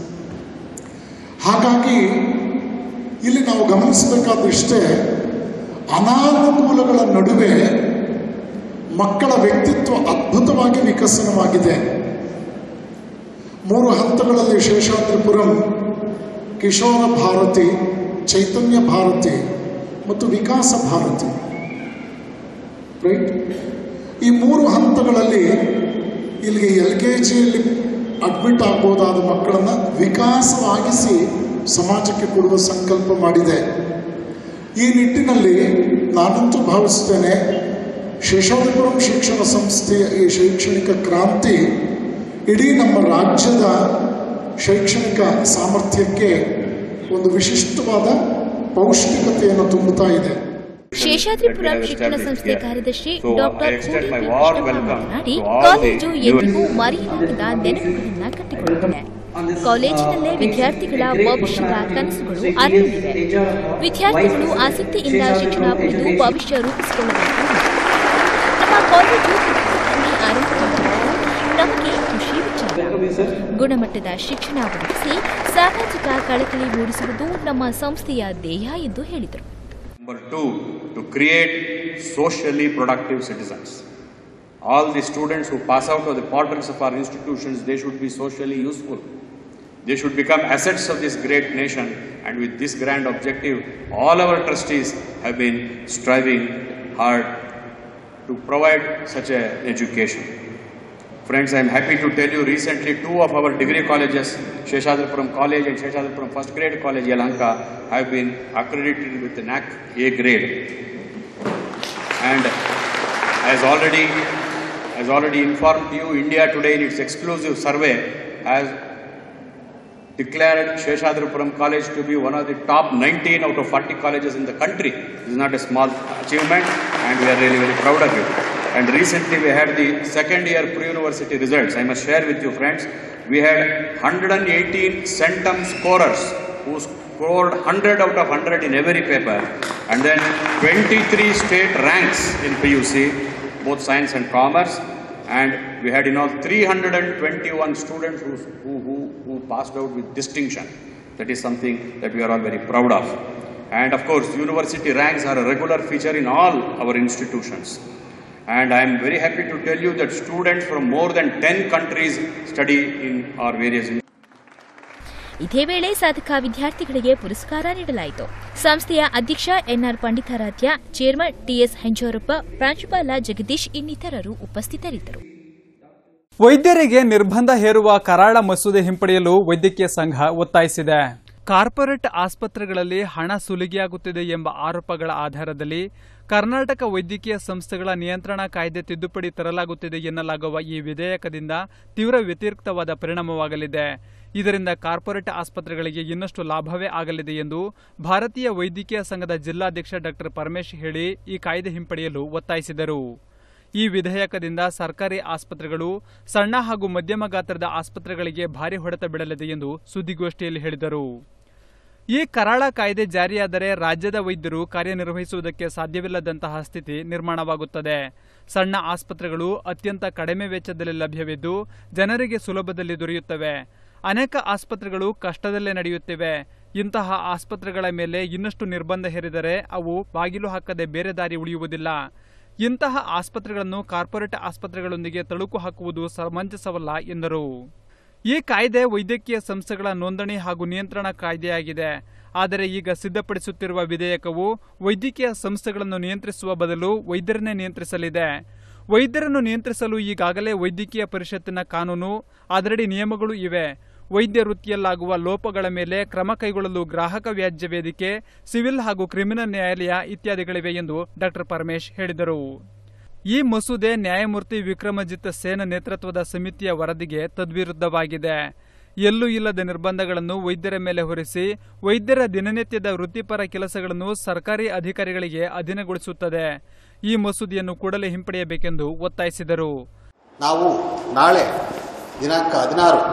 ಹಾಗಾಗಿ ಇಲ್ಲಿ ನಾವು ಗಮನಿಸಬೇಕಾದಿಷ್ಟೇ ಅನಾನುಕೂಲಗಳ ನಡುವೆ ಮಕ್ಕಳ ವ್ಯಕ್ತಿತ್ವ ಅದ್ಭುತವಾಗಿ ವಿಕಸನವಾಗಿದೆ ಮೂರು ಹಂತಗಳಲ್ಲಿ ಶೇಷಾದ್ರಿಪುರಂ ಕಿಶೋರ ಭಾರತಿ ಚೈತನ್ಯ ಭಾರತಿ ಮತ್ತು ವಿಕಾಸ ಭಾರತಿ ರೈಟ್ ಈ ಮೂರು ಹಂತಗಳಲ್ಲಿ ಇಲ್ಲಿಗೆ ಎಲ್ ಕೆ ಜಿಯಲ್ಲಿ ಅಡ್ಮಿಟ್ ಆಗ್ಬೋದಾದ ಮಕ್ಕಳನ್ನು ವಿಕಾಸವಾಗಿಸಿ ಸಮಾಜಕ್ಕೆ ಕೊಡುವ ಸಂಕಲ್ಪ ಮಾಡಿದೆ ಈ ನಿಟ್ಟಿನಲ್ಲಿ ನಾನಂತೂ ಭಾವಿಸ್ತೇನೆ ಶೇಷಾದ್ರಿಪುರಂ ಶಿಕ್ಷಣ ಸಂಸ್ಥೆಯ ಈ ಶೈಕ್ಷಣಿಕ ಕ್ರಾಂತಿ ಇಡೀ ನಮ್ಮ ರಾಜ್ಯದ ಶೈಕ್ಷಣಿಕ ಸಾಮರ್ಥ್ಯಕ್ಕೆ ಒಂದು ವಿಶಿಷ್ಟವಾದ ಪೌಷ್ಟಿಕತೆಯನ್ನು ತುಂಬುತ್ತಾ ಇದೆ ಶೇಷಾದ್ರಿಪುರಂ ಶಿಕ್ಷಣ ಸಂಸ್ಥೆ ಕಾರ್ಯದರ್ಶಿ ಡಾಕ್ಟರ್ ಮಾತನಾಡಿ ಕಾಲೇಜು ಎಂದಿಗೂ ಮರೆಯಲಾಗದ ನೆನಪುಗಳನ್ನ ಕಟ್ಟಿಕೊಳ್ಳುತ್ತಿದೆ ಕಾಲೇಜಿನಲ್ಲೇ ವಿದ್ಯಾರ್ಥಿಗಳ ಭವಿಷ್ಯದ ಕನಸುಗಳು ಅರಳಿವೆ ವಿದ್ಯಾರ್ಥಿಗಳು ಆಸಕ್ತಿಯಿಂದ ಶಿಕ್ಷಣ ಪಡೆದು ಭವಿಷ್ಯ ರೂಪಿಸಿಕೊಳ್ಳಬೇಕು ನಮ್ಮ ಕಾಲೇಜು ತುಮಕೂರಿನಲ್ಲಿ ಆರಂಭಗೊಂಡಿದ್ದು ನಮಗೆ ಖುಷಿ ವಿಚಾರ ಗುಣಮಟ್ಟದ ಶಿಕ್ಷಣ ಒದಗಿಸಿ ಸಾಮಾಜಿಕ ಕಳಕಳಿ ಮೂಡಿಸುವುದು ನಮ್ಮ ಸಂಸ್ಥೆಯ ಧ್ಯೇಯ ಎಂದು ಹೇಳಿದರು Number two, to create socially productive citizens. All the students who pass out of the portals of our institutions, they should be socially useful. They should become assets of this great nation. And with this grand objective, all our trustees have been striving hard to provide such an education. Friends, I am happy to tell you recently two of our degree colleges, Sheshadripuram College and Sheshadripuram First Grade College, Yalanka, have been accredited with the NAC A grade. And as already, as already informed you, India today in its exclusive survey has declared Sheshadripuram College to be one of the top 19 out of 40 colleges in the country. This is not a small achievement and we are really very proud of it. And recently we had the second year pre-university results. I must share with you friends, we had 118 centum scorers who scored 100 out of 100 in every paper and then 23 state ranks in PUC, both science and commerce and we had in all 321 students who, who, who, who passed out with distinction. That is something that we are all very proud of. And of course, university ranks are a regular feature in all our institutions. And I am very happy to tell you that students from more than 10 countries study in our various ಇದೇ ವೇಳೆ ಸಾಧಕ ವಿದ್ಯಾರ್ಥಿಗಳಿಗೆ ಪುರಸ್ಕಾರ ನೀಡಲಾಯಿತು ಸಂಸ್ಥೆಯ ಅಧ್ಯಕ್ಷ N R Panditaradhya chairman T S Henjorappa ಪ್ರಾಂಶುಪಾಲ ಜಗದೀಶ್ ಇನ್ನಿತರರು ಉಪಸ್ಥಿತರಿದ್ದರು ವೈದ್ಯರಿಗೆ ನಿರ್ಬಂಧ ಹೇರುವ ಕರಾಳ ಮಸೂದೆ ಹಿಂಪಡೆಯಲು ವೈದ್ಯಕೀಯ ಸಂಘ ಒತ್ತಾಯಿಸಿದೆ ಕಾರ್ಪೊರೇಟ್ ಆಸ್ಪತ್ರೆಗಳಲ್ಲಿ ಹಣ ಸುಲಿಗೆಯಾಗುತ್ತಿದೆ ಎಂಬ ಆರೋಪಗಳ ಆಧಾರದಲ್ಲಿ ಕರ್ನಾಟಕ ವೈದ್ಯಕೀಯ ಸಂಸ್ಥೆಗಳ ನಿಯಂತ್ರಣ ಕಾಯ್ದೆ ತಿದ್ದುಪಡಿ ತರಲಾಗುತ್ತಿದೆ ಎನ್ನಲಾಗುವ ಈ ವಿಧೇಯಕದಿಂದ ತೀವ್ರ ವ್ಯತಿರಿಕ್ತವಾದ ಪರಿಣಾಮವಾಗಲಿದೆ ಇದರಿಂದ ಕಾರ್ಪೊರೇಟ್ ಆಸ್ಪತ್ರೆಗಳಿಗೆ ಇನ್ನಷ್ಟು ಲಾಭವೇ ಆಗಲಿದೆ ಎಂದು ಭಾರತೀಯ ವೈದ್ಯಕೀಯ ಸಂಘದ ಜಿಲ್ಲಾಧ್ಯಕ್ಷ ಡಾ ಪರಮೇಶ್ ಹೇಳಿ ಈ ಕಾಯ್ದೆ ಹಿಂಪಡೆಯಲು ಒತ್ತಾಯಿಸಿದರು ಈ ವಿಧೇಯಕದಿಂದ ಸರ್ಕಾರಿ ಆಸ್ಪತ್ರೆಗಳು ಸಣ್ಣ ಹಾಗೂ ಮಧ್ಯಮ ಗಾತ್ರದ ಆಸ್ಪತ್ರೆಗಳಿಗೆ ಭಾರಿ ಹೊಡೆತ ಬೀಳಲಿದೆ ಎಂದು ಸುದ್ದಿಗೋಷ್ಠಿಯಲ್ಲಿ ಹೇಳಿದರು ಈ ಕರಾಳ ಕಾಯ್ದೆ ಜಾರಿಯಾದರೆ ರಾಜ್ಯದ ವೈದ್ಯರು ಕಾರ್ಯನಿರ್ವಹಿಸುವುದಕ್ಕೆ ಸಾಧ್ಯವಿಲ್ಲದಂತಹ ಸ್ಥಿತಿ ನಿರ್ಮಾಣವಾಗುತ್ತದೆ ಸಣ್ಣ ಆಸ್ಪತ್ರೆಗಳು ಅತ್ಯಂತ ಕಡಿಮೆ ವೆಚ್ಚದಲ್ಲಿ ಲಭ್ಯವಿದ್ದು ಜನರಿಗೆ ಸುಲಭದಲ್ಲಿ ದೊರೆಯುತ್ತವೆ ಅನೇಕ ಆಸ್ಪತ್ರೆಗಳು ಕಷ್ಟದಲ್ಲೇ ನಡೆಯುತ್ತಿವೆ ಇಂತಹ ಆಸ್ಪತ್ರೆಗಳ ಮೇಲೆ ಇನ್ನಷ್ಟು ನಿರ್ಬಂಧ ಹೇರಿದರೆ ಅವು ಬಾಗಿಲು ಹಾಕದೆ ಬೇರೆ ದಾರಿ ಉಳಿಯುವುದಿಲ್ಲ ಇಂತಹ ಆಸ್ಪತ್ರೆಗಳನ್ನು ಕಾರ್ಪೊರೇಟ್ ಆಸ್ಪತ್ರೆಗಳೊಂದಿಗೆ ತಳುಕು ಹಾಕುವುದು ಸಮಂಜಸವಲ್ಲ ಎಂದರು ಈ ಕಾಯ್ದೆ ವೈದ್ಯಕೀಯ ಸಂಸ್ಥೆಗಳ ನೋಂದಣಿ ಹಾಗೂ ನಿಯಂತ್ರಣ ಕಾಯ್ದೆಯಾಗಿದೆ ಆದರೆ ಈಗ ಸಿದ್ಧಪಡಿಸುತ್ತಿರುವ ವಿಧೇಯಕವು ವೈದ್ಯಕೀಯ ಸಂಸ್ಥೆಗಳನ್ನು ನಿಯಂತ್ರಿಸುವ ಬದಲು ವೈದ್ಯರನ್ನೇ ನಿಯಂತ್ರಿಸಲಿದೆ ವೈದ್ಯರನ್ನು ನಿಯಂತ್ರಿಸಲು ಈಗಾಗಲೇ ವೈದ್ಯಕೀಯ ಪರಿಷತ್ತಿನ ಕಾನೂನು ಅದರಡಿ ನಿಯಮಗಳು ಇವೆ ವೈದ್ಯ ವೃತ್ತಿಯಲ್ಲಾಗುವ ಲೋಪಗಳ ಮೇಲೆ ಕ್ರಮ ಕೈಗೊಳ್ಳಲು ಗ್ರಾಹಕ ವ್ಯಾಜ್ಯ ವೇದಿಕೆ ಸಿವಿಲ್ ಹಾಗೂ ಕ್ರಿಮಿನಲ್ ನ್ಯಾಯಾಲಯ ಇತ್ಯಾದಿಗಳಿವೆ ಎಂದು ಡಾ ಪರಮೇಶ್ ಹೇಳಿದರು ಈ ಮಸೂದೆ ನ್ಯಾಯಮೂರ್ತಿ ವಿಕ್ರಮಜಿತ್ ಸೇನ ನೇತೃತ್ವದ ಸಮಿತಿಯ ವರದಿಗೆ ತದ್ವಿರುದ್ಧವಾಗಿದೆ ಎಲ್ಲೂ ಇಲ್ಲದ ನಿರ್ಬಂಧಗಳನ್ನು ವೈದ್ಯರ ಮೇಲೆ ಹೊರಿಸಿ ವೈದ್ಯರ ದಿನನಿತ್ಯದ ವೃತ್ತಿಪರ ಕೆಲಸಗಳನ್ನು ಸರ್ಕಾರಿ ಅಧಿಕಾರಿಗಳಿಗೆ ಅಧೀನಗೊಳಿಸುತ್ತದೆ ಈ ಮಸೂದೆಯನ್ನು ಕೂಡಲೇ ಹಿಂಪಡೆಯಬೇಕೆಂದು ಒತ್ತಾಯಿಸಿದರು ನಾವು ನಾಳೆ ದಿನಾಂಕ ಹದಿನಾರು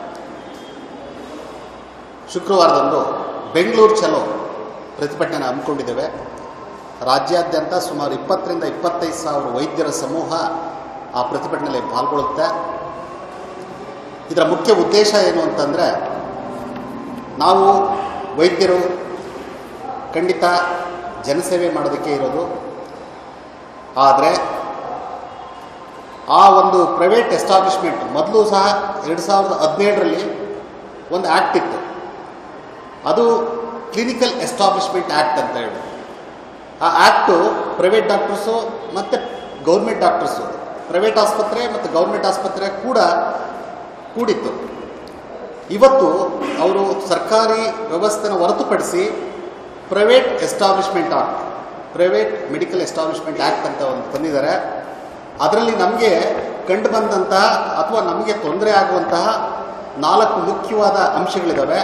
ಶುಕ್ರವಾರದಂದು ಬೆಂಗಳೂರು ಚಲೋ ಪ್ರತಿಭಟನೆ ಹಮ್ಮಿಕೊಂಡಿದ್ದೇವೆ ರಾಜ್ಯಾದ್ಯಂತ ಸುಮಾರು ಇಪ್ಪತ್ತರಿಂದ ಇಪ್ಪತ್ತೈದು ಸಾವಿರ ವೈದ್ಯರ ಸಮೂಹ ಆ ಪ್ರತಿಭಟನೆಯಲ್ಲಿ ಪಾಲ್ಗೊಳ್ಳುತ್ತೆ ಇದರ ಮುಖ್ಯ ಉದ್ದೇಶ ಏನು ಅಂತಂದರೆ ನಾವು ವೈದ್ಯರು ಖಂಡಿತ ಜನಸೇವೆ ಮಾಡೋದಕ್ಕೆ ಇರೋದು ಆದರೆ ಆ ಒಂದು ಪ್ರೈವೇಟ್ ಎಸ್ಟಾಬ್ಲಿಷ್ಮೆಂಟ್ ಮೊದಲು ಸಹ ಎರಡು ಸಾವಿರದ ಹದಿನೇಳರಲ್ಲಿ ಒಂದು ಆ್ಯಕ್ಟ್ ಇತ್ತು ಅದು ಕ್ಲಿನಿಕಲ್ ಎಸ್ಟಾಬ್ಲಿಷ್ಮೆಂಟ್ ಆ್ಯಕ್ಟ್ ಅಂತ ಹೇಳಿ ಆ ಆ್ಯಕ್ಟು ಪ್ರೈವೇಟ್ ಡಾಕ್ಟರ್ಸು ಮತ್ತು ಗೌರ್ಮೆಂಟ್ ಡಾಕ್ಟರ್ಸು ಪ್ರೈವೇಟ್ ಆಸ್ಪತ್ರೆ ಮತ್ತು ಗೌರ್ಮೆಂಟ್ ಆಸ್ಪತ್ರೆ ಕೂಡ ಕೂಡಿತ್ತು ಇವತ್ತು ಅವರು ಸರ್ಕಾರಿ ವ್ಯವಸ್ಥೆನ ಹೊರತುಪಡಿಸಿ private establishment act private medical establishment act ಅಂತ ಒಂದು ತಂದಿದ್ದಾರೆ ಅದರಲ್ಲಿ ನಮಗೆ ಕಂಡು ಬಂದಂತಹ ಅಥವಾ ನಮಗೆ ತೊಂದರೆ ಆಗುವಂತಹ ನಾಲ್ಕು ಮುಖ್ಯವಾದ ಅಂಶಗಳಿದ್ದಾವೆ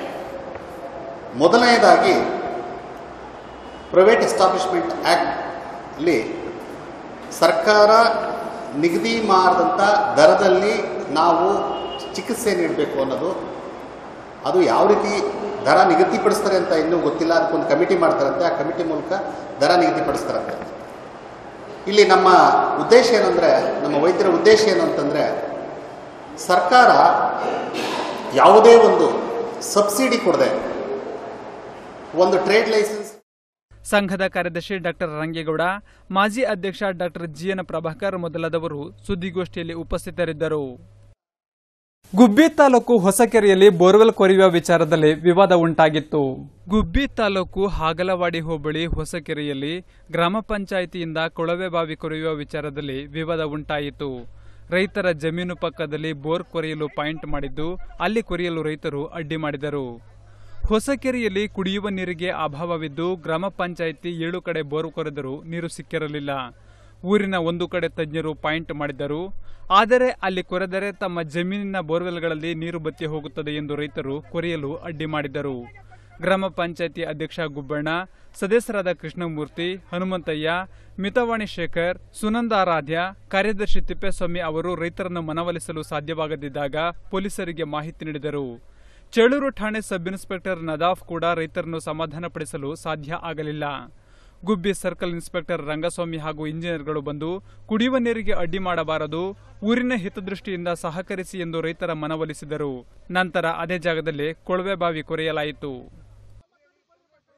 ಮೊದಲನೇದಾಗಿ ಪ್ರೈವೇಟ್ ಎಸ್ಟಾಬ್ಲಿಷ್ಮೆಂಟ್ ಆ್ಯಕ್ಟ್ಲಿ ಸರ್ಕಾರ ನಿಗದಿ ಮಾಡಿದಂಥ ದರದಲ್ಲಿ ನಾವು ಚಿಕಿತ್ಸೆ ನೀಡಬೇಕು ಅನ್ನೋದು ಅದು ಯಾವ ರೀತಿ ದರ ನಿಗದಿಪಡಿಸ್ತಾರೆ ಅಂತ ಇನ್ನೂ ಗೊತ್ತಿಲ್ಲ ಅದಕ್ಕೊಂದು ಕಮಿಟಿ ಮಾಡ್ತಾರಂತೆ ಆ ಕಮಿಟಿ ಮೂಲಕ ದರ ನಿಗದಿಪಡಿಸ್ತಾರಂತೆ ಇಲ್ಲಿ ನಮ್ಮ ಉದ್ದೇಶ ಏನಂದರೆ ನಮ್ಮ ವೈದ್ಯರ ಉದ್ದೇಶ ಏನು ಅಂತಂದರೆ ಸರ್ಕಾರ ಯಾವುದೇ ಒಂದು ಸಬ್ಸಿಡಿ ಕೊಡದೆ ಒಂದು ಟ್ರೇಡ್ ಲೈಸೆನ್ಸ್ ಸಂಘದ ಕಾರ್ಯದರ್ಶಿ ಡಾಕ್ಟರ್ ರಂಗೇಗೌಡ ಮಾಜಿ ಅಧ್ಯಕ್ಷ ಡಾಕ್ಟರ್ ಜಿಎನ್ ಪ್ರಭಾಕರ್ ಮೊದಲಾದವರು ಸುದ್ದಿಗೋಷ್ಠಿಯಲ್ಲಿ ಉಪಸ್ಥಿತರಿದ್ದರು ಗುಬ್ಬಿ ತಾಲೂಕು ಹೊಸಕೆರೆಯಲ್ಲಿ ಬೋರ್ವೆಲ್ ಕೊರೆಯುವ ವಿಚಾರದಲ್ಲಿ ವಿವಾದ ಉಂಟಾಗಿತ್ತು ಗುಬ್ಬಿ ತಾಲೂಕು ಹಾಗಲವಾಡಿ ಹೋಬಳಿ ಹೊಸಕೆರೆಯಲ್ಲಿ ಗ್ರಾಮ ಪಂಚಾಯಿತಿಯಿಂದ ಕೊಳವೆ ಬಾವಿ ಕೊರೆಯುವ ವಿಚಾರದಲ್ಲಿ ವಿವಾದ ಉಂಟಾಯಿತು ರೈತರ ಜಮೀನು ಪಕ್ಕದಲ್ಲಿ ಬೋರ್ ಕೊರೆಯಲು ಪಾಯಿಂಟ್ ಮಾಡಿದ್ದು ಅಲ್ಲಿ ಕೊರೆಯಲು ರೈತರು ಅಡ್ಡಿ ಮಾಡಿದರು ಹೊಸಕೆರೆಯಲ್ಲಿ ಕುಡಿಯುವ ನೀರಿಗೆ ಅಭಾವವಿದ್ದು ಗ್ರಾಮ ಪಂಚಾಯಿತಿ ಏಳು ಕಡೆ ಬೋರ್ ಕೊರೆದರೂ ನೀರು ಸಿಕ್ಕಿರಲಿಲ್ಲ ಊರಿನ ಒಂದು ಕಡೆ ತಜ್ಞರು ಪಾಯಿಂಟ್ ಮಾಡಿದ್ದರು ಆದರೆ ಅಲ್ಲಿ ಕೊರೆದರೆ ತಮ್ಮ ಜಮೀನಿನ ಬೋರ್ವೆಲ್ಗಳಲ್ಲಿ ನೀರು ಬತ್ತಿ ಹೋಗುತ್ತದೆ ಎಂದು ರೈತರು ಕೊರೆಯಲು ಅಡ್ಡಿ ಮಾಡಿದ್ದರು ಗ್ರಾಮ ಪಂಚಾಯಿತಿ ಅಧ್ಯಕ್ಷ ಗುಬ್ಬಣ್ಣ ಸದಸ್ಯರಾದ ಕೃಷ್ಣಮೂರ್ತಿ ಹನುಮಂತಯ್ಯ ಮಿತವಾಣಿ ಶೇಖರ್ ಸುನಂದಾರಾಧ್ಯ ಕಾರ್ಯದರ್ಶಿ ತಿಪ್ಪೇಸ್ವಾಮಿ ಅವರು ರೈತರನ್ನು ಮನವೊಲಿಸಲು ಸಾಧ್ಯವಾಗದಿದ್ದಾಗ ಪೊಲೀಸರಿಗೆ ಮಾಹಿತಿ ನೀಡಿದರು ಚೇಳೂರು ಠಾಣೆ ಸಬ್ ಇನ್ಸ್ಪೆಕ್ಟರ್ ನದಾಫ್ ಕೂಡ ರೈತರನ್ನು ಸಮಾಧಾನಪಡಿಸಲು ಸಾಧ್ಯ ಆಗಲಿಲ್ಲ ಗುಬ್ಬಿ ಸರ್ಕಲ್ ಇನ್ಸ್ಪೆಕ್ಟರ್ ರಂಗಸ್ವಾಮಿ ಹಾಗೂ ಇಂಜಿನಿಯರ್ಗಳು ಬಂದು ಕುಡಿಯುವ ನೀರಿಗೆ ಅಡ್ಡಿ ಮಾಡಬಾರದು ಊರಿನ ಹಿತದೃಷ್ಟಿಯಿಂದ ಸಹಕರಿಸಿ ಎಂದು ರೈತರ ಮನವೊಲಿಸಿದರು ನಂತರ ಅದೇ ಜಾಗದಲ್ಲಿ ಕೊಳವೆ ಬಾವಿ ಕೊರೆಯಲಾಯಿತು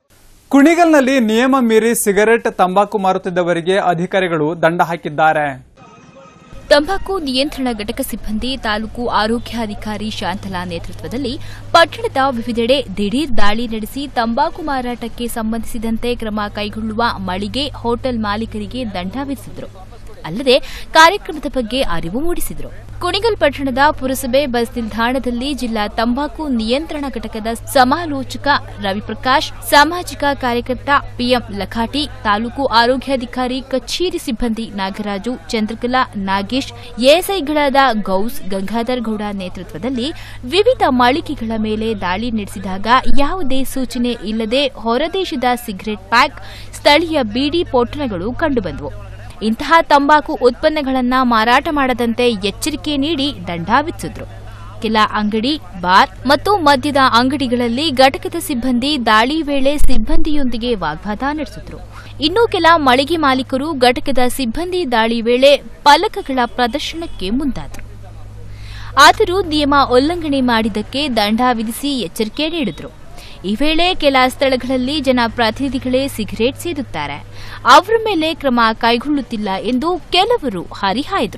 ಕುಣಿಗಲ್ನಲ್ಲಿ ನಿಯಮ ಮೀರಿ ಸಿಗರೆಟ್ ತಂಬಾಕು ಮಾರುತ್ತಿದ್ದವರಿಗೆ ಅಧಿಕಾರಿಗಳು ದಂಡ ಹಾಕಿದ್ದಾರೆ ತಂಬಾಕು ನಿಯಂತ್ರಣ ಘಟಕ ಸಿಬ್ಬಂದಿ ತಾಲೂಕು ಆರೋಗ್ಯಾಧಿಕಾರಿ ಶಾಂತಲಾ ನೇತೃತ್ವದಲ್ಲಿ ಪಟ್ಟಣದ ವಿವಿಧೆಡೆ ದಿಢೀರ್ ದಾಳಿ ನಡೆಸಿ ತಂಬಾಕು ಮಾರಾಟಕ್ಕೆ ಸಂಬಂಧಿಸಿದಂತೆ ಕ್ರಮ ಕೈಗೊಳ್ಳುವ ಮಳಿಗೆ ಹೋಟೆಲ್ ಮಾಲೀಕರಿಗೆ ದಂಡ ವಿಧಿಸಿದ್ರು ಅಲ್ಲದೆ ಕಾರ್ಯಕ್ರಮದ ಬಗ್ಗೆ ಅರಿವು ಮೂಡಿಸಿದ್ರು ಕುಣಿಗಲ್ ಪಟ್ಟಣದ ಪುರಸಭೆ ಬಸ್ ನಿಲ್ದಾಣದಲ್ಲಿ ಜಿಲ್ಲಾ ತಂಬಾಕು ನಿಯಂತ್ರಣ ಘಟಕದ ಸಮಾಲೋಚಕ ರವಿಪ್ರಕಾಶ್ ಸಾಮಾಜಿಕ ಕಾರ್ಯಕರ್ತ ಪಿಎಂ ಲಖಾಟಿ ತಾಲೂಕು ಆರೋಗ್ಯಾಧಿಕಾರಿ ಕಚೇರಿ ಸಿಬ್ಬಂದಿ ನಾಗರಾಜು ಚಂದ್ರಕಲಾ ನಾಗೇಶ್ ಎಎಸ್ಐಗಳಾದ ಗೌಸ್ ಗಂಗಾಧರ್ ಗೌಡ ನೇತೃತ್ವದಲ್ಲಿ ವಿವಿಧ ಮಳಿಗೆಗಳ ಮೇಲೆ ದಾಳಿ ನಡೆಸಿದಾಗ ಯಾವುದೇ ಸೂಚನೆ ಇಲ್ಲದೆ ಹೊರದೇಶದ ಸಿಗರೆಟ್ ಪ್ಯಾಕ್ ಸ್ಥಳೀಯ ಬೀಡಿ ಪೊಟ್ಟಣಗಳು ಕಂಡುಬಂದವು ಇಂತಹ ತಂಬಾಕು ಉತ್ಪನ್ನಗಳನ್ನು ಮಾರಾಟ ಮಾಡದಂತೆ ಎಚ್ಚರಿಕೆ ನೀಡಿ ದಂಡ ವಿಧಿಸಿದ್ರು ಕೆಲ ಅಂಗಡಿ ಬಾರ್ ಮತ್ತು ಮದ್ಯದ ಅಂಗಡಿಗಳಲ್ಲಿ ಘಟಕದ ಸಿಬ್ಬಂದಿ ದಾಳಿ ವೇಳೆ ಸಿಬ್ಬಂದಿಯೊಂದಿಗೆ ವಾಗ್ವಾದ ನಡೆಸಿದ್ರು ಇನ್ನು ಕೆಲ ಮಳಿಗೆ ಮಾಲೀಕರು ಘಟಕದ ಸಿಬ್ಬಂದಿ ದಾಳಿ ವೇಳೆ ಫಲಕಗಳ ಪ್ರದರ್ಶನಕ್ಕೆ ಮುಂದಾದರು ಆದರೂ ನಿಯಮ ಉಲ್ಲಂಘನೆ ಮಾಡಿದ್ದಕ್ಕೆ ದಂಡ ವಿಧಿಸಿ ಎಚ್ಚರಿಕೆ ನೀಡಿದ್ರು ಈ ವೇಳೆ ಕೆಲ ಸ್ಥಳಗಳಲ್ಲಿ ಜನಪ್ರತಿನಿಧಿಗಳೇ ಸಿಗರೇಟ್ ಸೇದುತ್ತಾರೆ ಅವರ ಮೇಲೆ ಕ್ರಮ ಕೈಗೊಳ್ಳುತ್ತಿಲ್ಲ ಎಂದು ಕೆಲವರು ಹರಿಹಾಯ್ದರು